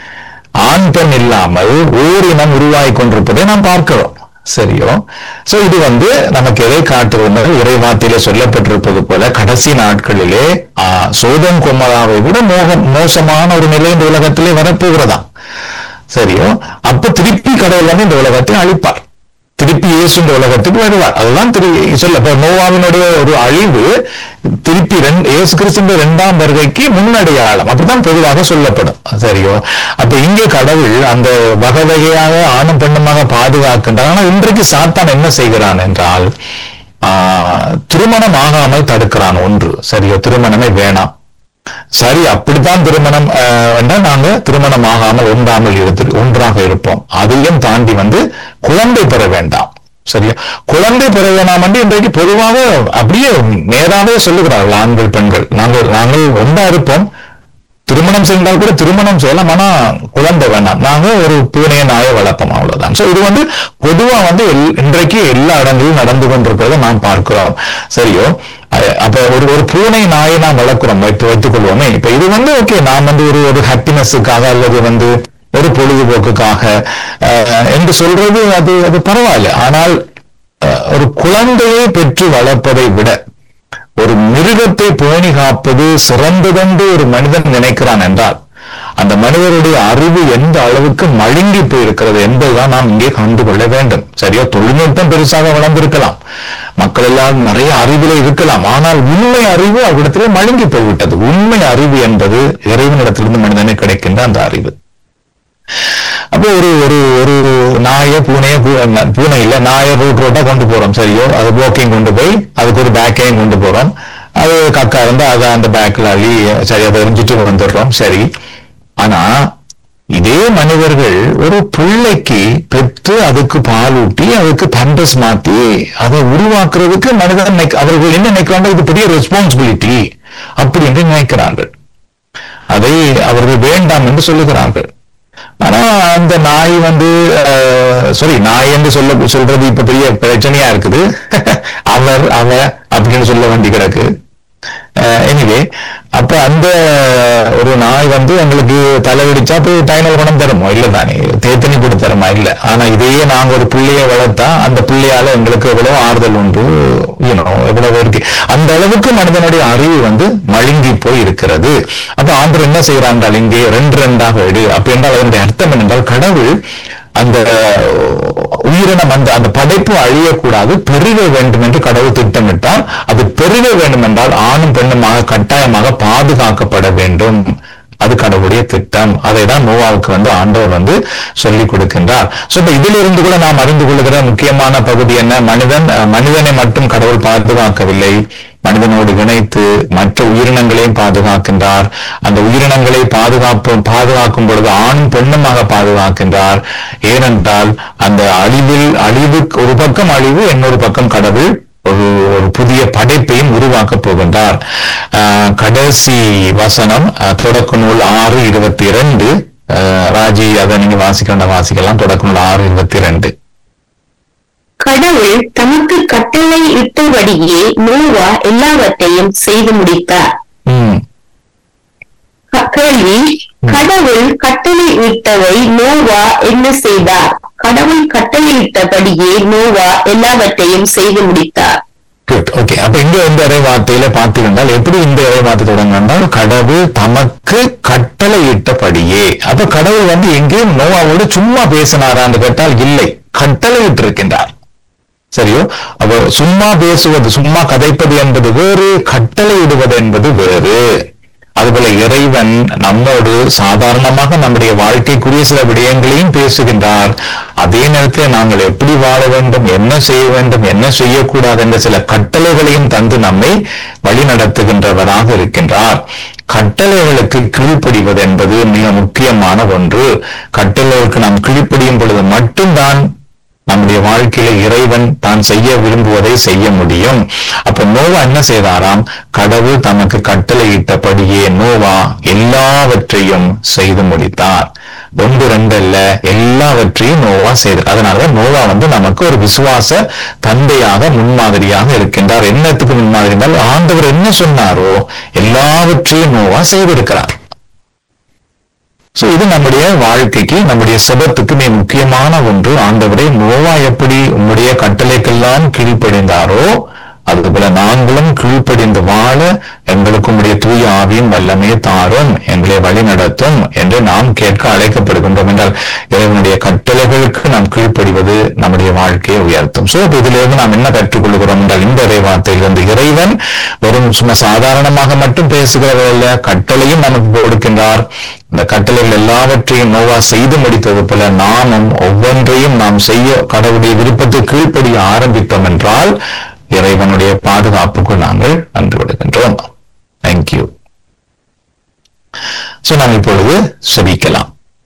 ஆண் பெண் இல்லாமல் ஓரினம் உருவாகி கொண்டிருப்பதை நாம் பார்க்கிறோம் சரியோ சோ இது வந்து நமக்கு எதை காட்டுவது இறைவாத்திலே சொல்லப்பட்டிருப்பது போல கடைசி நாட்களிலே ஆ, சோதம் குமராவை விட மோக மோசமான ஒரு நிலை இந்த உலகத்திலே வரப்போகிறதாம் சரியோ அப்ப திருப்பி கடவுள் வந்து இந்த உலகத்தை அழிப்பார் திருப்பி இயேசு இந்த உலகத்துக்கு வருவார் அதுதான் திரு சொல்ல இப்ப நோவாவினுடைய ஒரு அழிவு திருப்பி ரெண்டு இயேசு கிறிஸ்துவின் இரண்டாம் வருகைக்கு முன்னடையாளம் அப்படித்தான் பொதுவாக சொல்லப்படும் சரியோ அப்ப இங்கே கடவுள் அந்த வகை வகையாக ஆணும் பெண்ணுமாக பாதுகாக்கின்றார் ஆனா இன்றைக்கு சாத்தான் என்ன செய்கிறான் என்றால் ஆஹ், திருமணம் ஆகாமல் தடுக்கிறான் ஒன்று சரியோ திருமணமே வேணாம் சரி அப்படித்தான் திருமணம் அஹ், என்றால் நாங்க திருமணம் ஆகாமல் ஒன்றாமல் இருந்து ஒன்றாக இருப்போம் அதையும் தாண்டி வந்து குழந்தை பெற வேண்டாம் சரியா குழந்தை பெற வேணாம் என்று இன்றைக்கு பொதுவாக அப்படியே நேராகவே சொல்லுகிறார்கள் ஆண்கள் பெண்கள் நாங்கள் நாங்கள் ஒன்றா இருப்போம் திருமணம் செய்தால் கூட திருமணம் செய்யலாம் ஆனா குழந்தை வேண்டாம் நாங்க ஒரு பூனையை நாயை வளர்ப்போம் அவ்வளவுதான் சோ இது வந்து பொதுவா வந்து எல்- இன்றைக்கு எல்லா இடங்களிலும் நடந்து கொண்டிருக்கிறத நாம் பார்க்கிறோம் சரியோ அஹ் அப்ப ஒரு ஒரு பூனை நாயை நாம் வளர்க்கிறோம் வைத்து வைத்துக் கொள்வோமே இப்ப இது வந்து ஓகே நாம் வந்து ஒரு ஒரு ஹாப்பினஸுக்காக அல்லது வந்து ஒரு பொழுதுபோக்குக்காக அஹ், என்று சொல்றது அது அது பரவாயில்ல ஆனால் அஹ், ஒரு குழந்தையை பெற்று வளர்ப்பதை விட ஒரு மிருகத்தை பேணி காப்பது சிறந்ததென்று ஒரு மனிதன் நினைக்கிறான் என்றால் அந்த மனிதருடைய அறிவு எந்த அளவுக்கு மழுங்கி போயிருக்கிறது என்பதுதான் நாம் இங்கே கண்டு கொள்ள வேண்டும் சரியா தொழில்நுட்பம் பெருசாக வளர்ந்திருக்கலாம் மக்கள் எல்லாம் நிறைய அறிவிலே இருக்கலாம் ஆனால் உண்மை அறிவு அவ்விடத்திலே மழுங்கி போய்விட்டது உண்மை அறிவு என்பது இறைவனிடத்திலிருந்து மனிதனுக்கு கிடைக்கின்ற அந்த அறிவு அப்போ ஒரு ஒரு ஒரு நாயை பூனையை பூ- பூனை இல்ல நாயை ரோட் ரோட்டா கொண்டு போறோம் சரியோ அது வாக்கிங் கொண்டு போய் அதுக்கு ஒரு பேக்கையும் கொண்டு போறோம் அது கக்கா இருந்தா அதை அந்த பேக்ல அள்ளி சரி அதை எரிஞ்சிட்டு வந்துடுறோம் சரி ஆனா இதே மனிதர்கள் ஒரு பிள்ளைக்கு பெற்று அதுக்கு பால் ஊட்டி அதுக்கு பம்பஸ் மாத்தி அதை உருவாக்குறதுக்கு மனிதன் நினைக்க- அவர்கள் என்ன நினைக்கிறாங்க இது பெரிய ரெஸ்பான்சிபிலிட்டி அப்படி என்று நினைக்கிறார்கள் அதை அவர்கள் வேண்டாம் என்று சொல்லுகிறார்கள் ஆனா அந்த நாய் வந்து சாரி நாய் என்று சொல்ல சொல்றது இப்ப பெரிய பிரச்சனையா இருக்குது அவர் அவ அப்படின்னு சொல்ல வேண்டி கிடக்கு எனிவே அப்ப அந்த ஒரு நாய் வந்து எங்களுக்கு தலைவடிச்சா போய் டைனல் குணம் தருமோ இல்ல தானே தேத்தனி கூட தருமா இல்ல ஆனா இதையே நாங்க ஒரு பிள்ளைய வளர்த்தா அந்த பிள்ளையால எங்களுக்கு எவ்வளவு ஆறுதல் உண்டு யூனோ எவ்வளவு இருக்கு அந்த அளவுக்கு மனிதனுடைய அறிவு வந்து மழுங்கி போய் இருக்கிறது அப்ப ஆண்டவர் என்ன செய்யறாங்க இங்கே ரெண்டு ரெண்டாக எடு அப்ப என்றால் அதனுடைய அர்த்தம் என்னென்றால் கடவுள் அந்த உயிரினம் அந்த அந்த படைப்பு அழியக்கூடாது பெருக வேண்டும் என்று கடவுள் திட்டமிட்டால் அது பெருக வேண்டும் என்றால் ஆணும் பெண்ணுமாக கட்டாயமாக பாதுகாக்கப்பட வேண்டும் அது கடவுளுடைய திட்டம் அதை தான் நோவாவுக்கு வந்து ஆண்டவர் வந்து சொல்லிக் கொடுக்கின்றார் சோ இப்ப இதிலிருந்து கூட நாம் அறிந்து கொள்கிற முக்கியமான பகுதி என்ன மனிதன் அஹ், மனிதனை மட்டும் கடவுள் பாதுகாக்கவில்லை மனிதனோடு இணைத்து மற்ற உயிரினங்களையும் பாதுகாக்கின்றார் அந்த உயிரினங்களை பாதுகாப்பு பாதுகாக்கும் பொழுது ஆணும் பெண்ணுமாக பாதுகாக்கின்றார் ஏனென்றால் அந்த அழிவில் அழிவுக்கு ஒரு பக்கம் அழிவு இன்னொரு பக்கம் கடவுள் ஒரு ஒரு புதிய படைப்பையும் உருவாக்கப் போகின்றார் ஆஹ் கடைசி வசனம் ஆஹ் தொடக்க நூல் ஆறு இருபத்தி இரண்டு ராஜி அதை நீங்க வாசிக்கின்ற வாசிக்கலாம் தொடக்க நூல் ஆறு இருபத்தி இரண்டு கடவுள் தமக்கு கட்டளை இட்டபடியே நோவா எல்லாவற்றையும் செய்து முடித்தார் ம் க- கேள்வி கடவுள் கட்டளை இட்டவை நோவா என்ன செய்தார் கடவுள் கட்டளையிட்டபடியே நோவா எல்லாவற்றையும் செய்து முடித்தார் குட் ஓகே அப்ப இங்க இந்த இறை வார்த்தையில பார்த்துக்கிட்டால் எப்படி இந்த இறை வார்த்தை தொடங்கினால் கடவுள் தமக்கு கட்டளையிட்டபடியே அப்ப கடவுள் வந்து எங்கேயும் நோவாவோடு சும்மா பேசினாரான்னு கேட்டால் இல்லை கட்டளையிட்டு இருக்கின்றார் சரியோ அப்ப சும்மா பேசுவது சும்மா கதைப்பது என்பது வேறு கட்டளையிடுவது என்பது வேறு அதுபோல இறைவன் நம்மோடு சாதாரணமாக நம்முடைய வாழ்க்கைக்குரிய சில விடயங்களையும் பேசுகின்றார் அதே நேரத்தில் நாங்கள் எப்படி வாழ வேண்டும் என்ன செய்ய வேண்டும் என்ன செய்யக்கூடாது என்ற சில கட்டளைகளையும் தந்து நம்மை வழிநடத்துகின்றவராக இருக்கின்றார் கட்டளைகளுக்கு கீழ்ப்படிவது என்பது மிக முக்கியமான ஒன்று கட்டளைகளுக்கு நாம் கீழ்ப்படியும் பொழுது மட்டும்தான் நம்முடைய வாழ்க்கையில இறைவன் தான் செய்ய விரும்புவதை செய்ய முடியும் அப்ப நோவா என்ன செய்தாராம் கடவுள் தமக்கு கட்டளையிட்டபடியே நோவா எல்லாவற்றையும் செய்து முடித்தார் ஒன்று ரெண்டு அல்ல எல்லாவற்றையும் நோவா செய்து அதனாலதான் நோவா வந்து நமக்கு ஒரு விசுவாச தந்தையாக முன்மாதிரியாக இருக்கின்றார் என்னத்துக்கு முன்மாதிரி என்றால் ஆண்டவர் என்ன சொன்னாரோ எல்லாவற்றையும் நோவா செய்திருக்கிறார் சோ இது நம்முடைய வாழ்க்கைக்கு நம்முடைய செபத்துக்கு மிக முக்கியமான ஒன்று ஆண்டவரே நோவா எப்படி உம்முடைய கட்டளைக்கெல்லாம் கீழ்ப்படிந்தாரோ அதுபோல நாங்களும் கீழ்ப்படிந்து வாழ எங்களுக்கு உம்முடைய தூய ஆவியும் வல்லமே தாரும் எங்களை வழி நடத்தும் என்று நாம் கேட்க அழைக்கப்படுகின்றோம் என்றால் இறைவனுடைய கட்டளைகளுக்கு நாம் கீழ்ப்படிவது நம்முடைய வாழ்க்கையை உயர்த்தும் சோ அப்ப இதிலிருந்து நாம் என்ன கற்றுக்கொள்கிறோம் என்றால் இந்த இறை வார்த்தையிலிருந்து இறைவன் வெறும் சும்மா சாதாரணமாக மட்டும் பேசுகிறவர் அல்ல கட்டளையும் நமக்கு கொடுக்கின்றார் இந்த கட்டளைகள் எல்லாவற்றையும் நோவா செய்து முடித்தது போல நாமும் ஒவ்வொன்றையும் நாம் செய்ய கடவுளுடைய விருப்பத்தை கீழ்ப்படிய ஆரம்பித்தோம் என்றால் இறைவனுடைய பாதுகாப்புக்குள் நாங்கள் வந்து விடுகின்றோம் தேங்க்யூ சோ நாம் இப்பொழுது செபிக்கலாம்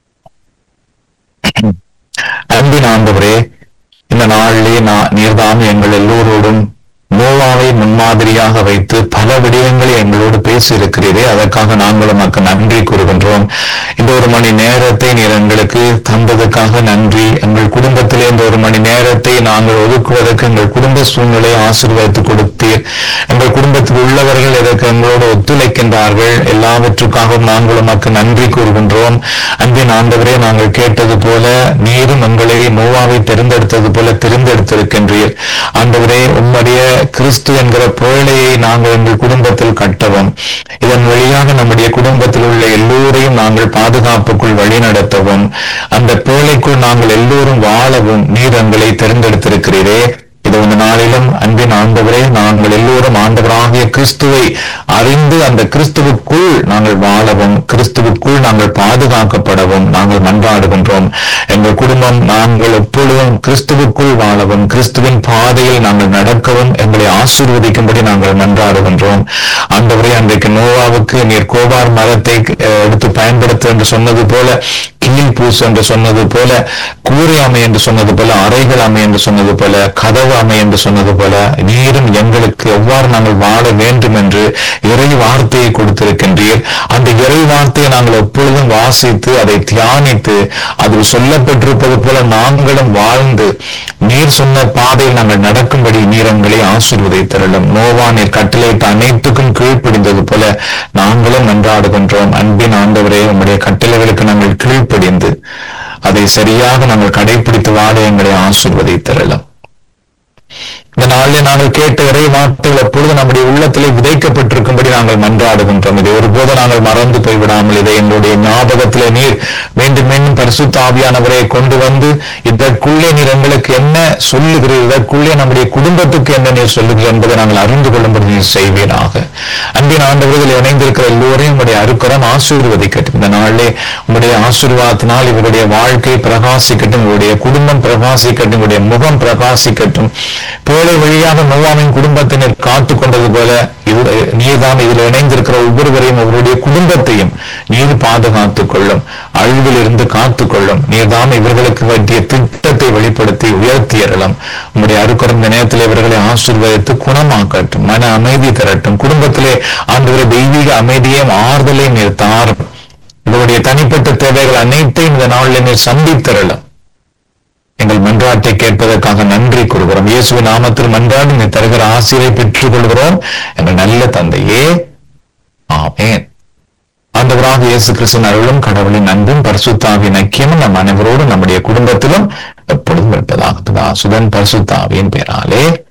அன்பின் ஆண்டவரே இந்த நாளிலே நான் நீர்தாம் எங்கள் எல்லோரோடும் நோவாவை முன்மாதிரியாக வைத்து பல விடயங்களை எங்களோடு பேசி இருக்கிறீரே அதற்காக நாங்கள் உமக்கு நன்றி கூறுகின்றோம் இந்த ஒரு மணி நேரத்தை நீர் எங்களுக்கு தந்ததுக்காக நன்றி எங்கள் குடும்பத்திலே இந்த ஒரு மணி நேரத்தை நாங்கள் ஒதுக்குவதற்கு எங்கள் குடும்ப சூழ்நிலையை ஆசீர்வதித்து கொடுத்தீர் எங்கள் குடும்பத்தில் உள்ளவர்கள் இதற்கு எங்களோடு ஒத்துழைக்கின்றார்கள் எல்லாவற்றுக்காகவும் நாங்கள் உமக்கு நன்றி கூறுகின்றோம் அன்பின் ஆண்டவரே நாங்கள் கேட்டது போல நீரும் எங்களை நோவாவை தெரிந்தெடுத்தது போல தெரிந்தெடுத்திருக்கின்றீர் ஆண்டவரே உம்முடைய கிறிஸ்து என்கிற பேழையை நாங்கள் எங்கள் குடும்பத்தில் கட்டவும் இதன் வழியாக நம்முடைய குடும்பத்தில் உள்ள எல்லோரையும் நாங்கள் பாதுகாப்புக்குள் வழிநடத்தவும் அந்த பேழைக்குள் நாங்கள் எல்லோரும் வாழவும் நீர் எங்களை தெரிந்தெடுத்திருக்கிறீரே இது இந்த நாளிலும் அன்பின் ஆண்டவரே நாங்கள் எல்லோரும் ஆண்டவராகிய கிறிஸ்துவை அறிந்து அந்த கிறிஸ்துவுக்குள் நாங்கள் வாழவும் கிறிஸ்துவுக்குள் நாங்கள் பாதுகாக்கப்படவும் நாங்கள் மன்றாடுகின்றோம் எங்கள் குடும்பம் நாங்கள் எப்பொழுதும் கிறிஸ்துவுக்குள் வாழவும் கிறிஸ்துவின் பாதையில் நாங்கள் நடக்கவும் எங்களை ஆசீர்வதிக்கும்படி நாங்கள் மன்றாடுகின்றோம் ஆண்டவரே அன்றைக்கு நோவாவுக்கு நீர் கோபார் மரத்தை அஹ், எடுத்து பயன்படுத்து என்று சொன்னது போல கீழ் பூசு என்று சொன்னது போல கூரை அமை என்று சொன்னது போல அறைகள் அமை என்று சொன்னது போல கதவு அமை என்று சொன்னது போல நீரும் எங்களுக்கு எவ்வாறு நாங்கள் வாழ வேண்டும் என்று இறை வார்த்தையை கொடுத்திருக்கின்றீர் அந்த இறை வார்த்தையை நாங்கள் எப்பொழுதும் வாசித்து அதை தியானித்து அதில் சொல்லப்பட்டிருப்பது போல நாங்களும் வாழ்ந்து நீர் சொன்ன பாதையில் நாங்கள் நடக்கும்படி நீர் எங்களை ஆசீர்வதித்தருளும் நோவா நீர் கட்டளையிட்ட அனைத்துக்கும் கீழ்ப்படிந்தது போல நாங்களும் நன்றாடுகின்றோம் அன்பின் ஆண்டவரே உம்முடைய கட்டளைகளுக்கு நாங்கள் கீழ்ப்படிந்து அதை சரியாக நாங்கள் கடைபிடித்து வாழ எங்களை ஆசீர்வதித்தருளும் இந்த நாளில் நாங்கள் கேட்ட இறை வார்த்தைகள் எப்பொழுது நம்முடைய உள்ளத்திலே விதைக்கப்பட்டிருக்கும்படி நாங்கள் மன்றாடுகின்றோம் இதை ஒருபோது நாங்கள் மறந்து போய்விடாமல் இதை எங்களுடைய ஞாபகத்திலே நீர் மீண்டும் மீண்டும் பரிசுத்த ஆவியானவரை கொண்டு வந்து இதற்குள்ளே நீர் எங்களுக்கு என்ன சொல்லுகிறீர் இதற்குள்ளே நம்முடைய குடும்பத்துக்கு என்ன நீர் சொல்லுகிறீர் என்பதை நாங்கள் அறிந்து கொள்ளும்படி நீர் செய்வீராக அன்பின் ஆண்டவர்கள் இணைந்திருக்கிற எல்லோரையும் உங்களுடைய அருக்கரம் ஆசீர்வதிக்கட்டும் இந்த நாளிலே உங்களுடைய ஆசீர்வாதத்தினால் இவருடைய வாழ்க்கை பிரகாசிக்கட்டும் உங்களுடைய குடும்பம் பிரகாசிக்கட்டும் உங்களுடைய முகம் பிரகாசிக்கட்டும் பேழை வழியாக நோவாமின் குடும்பத்தினர் காத்து கொண்டது போல இது நீர்தான் இதில் இணைந்திருக்கிற ஒவ்வொருவரையும் அவருடைய குடும்பத்தையும் நீர் பாதுகாத்துக் கொள்ளும் அழிவில் இருந்து காத்துக் கொள்ளும் நீர்தான் இவர்களுக்கு வேண்டிய திட்டத்தை வெளிப்படுத்தி உயர்த்தியறலாம் உங்களுடைய அருக்கரம் இந்த நேரத்தில் இவர்களை ஆசீர்வதித்து குணமாக்கட்டும் மன அமைதி தரட்டும் குடும்பத்திலே ஆண்டவரை தெய்வீக அமைதியையும் ஆறுதலையும் நீர் தாரும் இவருடைய தனிப்பட்ட தேவைகள் அனைத்தையும் இந்த நாளில் நீர் சந்தித்தரலாம் எங்கள் மன்றாட்டை கேட்பதற்காக நன்றி கூறுகிறோம் இயேசுவின் நாமத்தில் மன்றாடி நீ தருகிற ஆசிரியை பெற்றுக் கொள்கிறோம் எங்கள் நல்ல தந்தையே ஆமென் ஆண்டவராக இயேசு கிறிஸ்துவின் அருளும் கடவுளின் அன்பும் பரிசுத்தாவின் ஐக்கியமும் நம் அனைவரோடும் நம்முடைய குடும்பத்திலும் எப்பொழுதும் இருப்பதாக சுதன் பரிசுத்தாவின் பெயராலே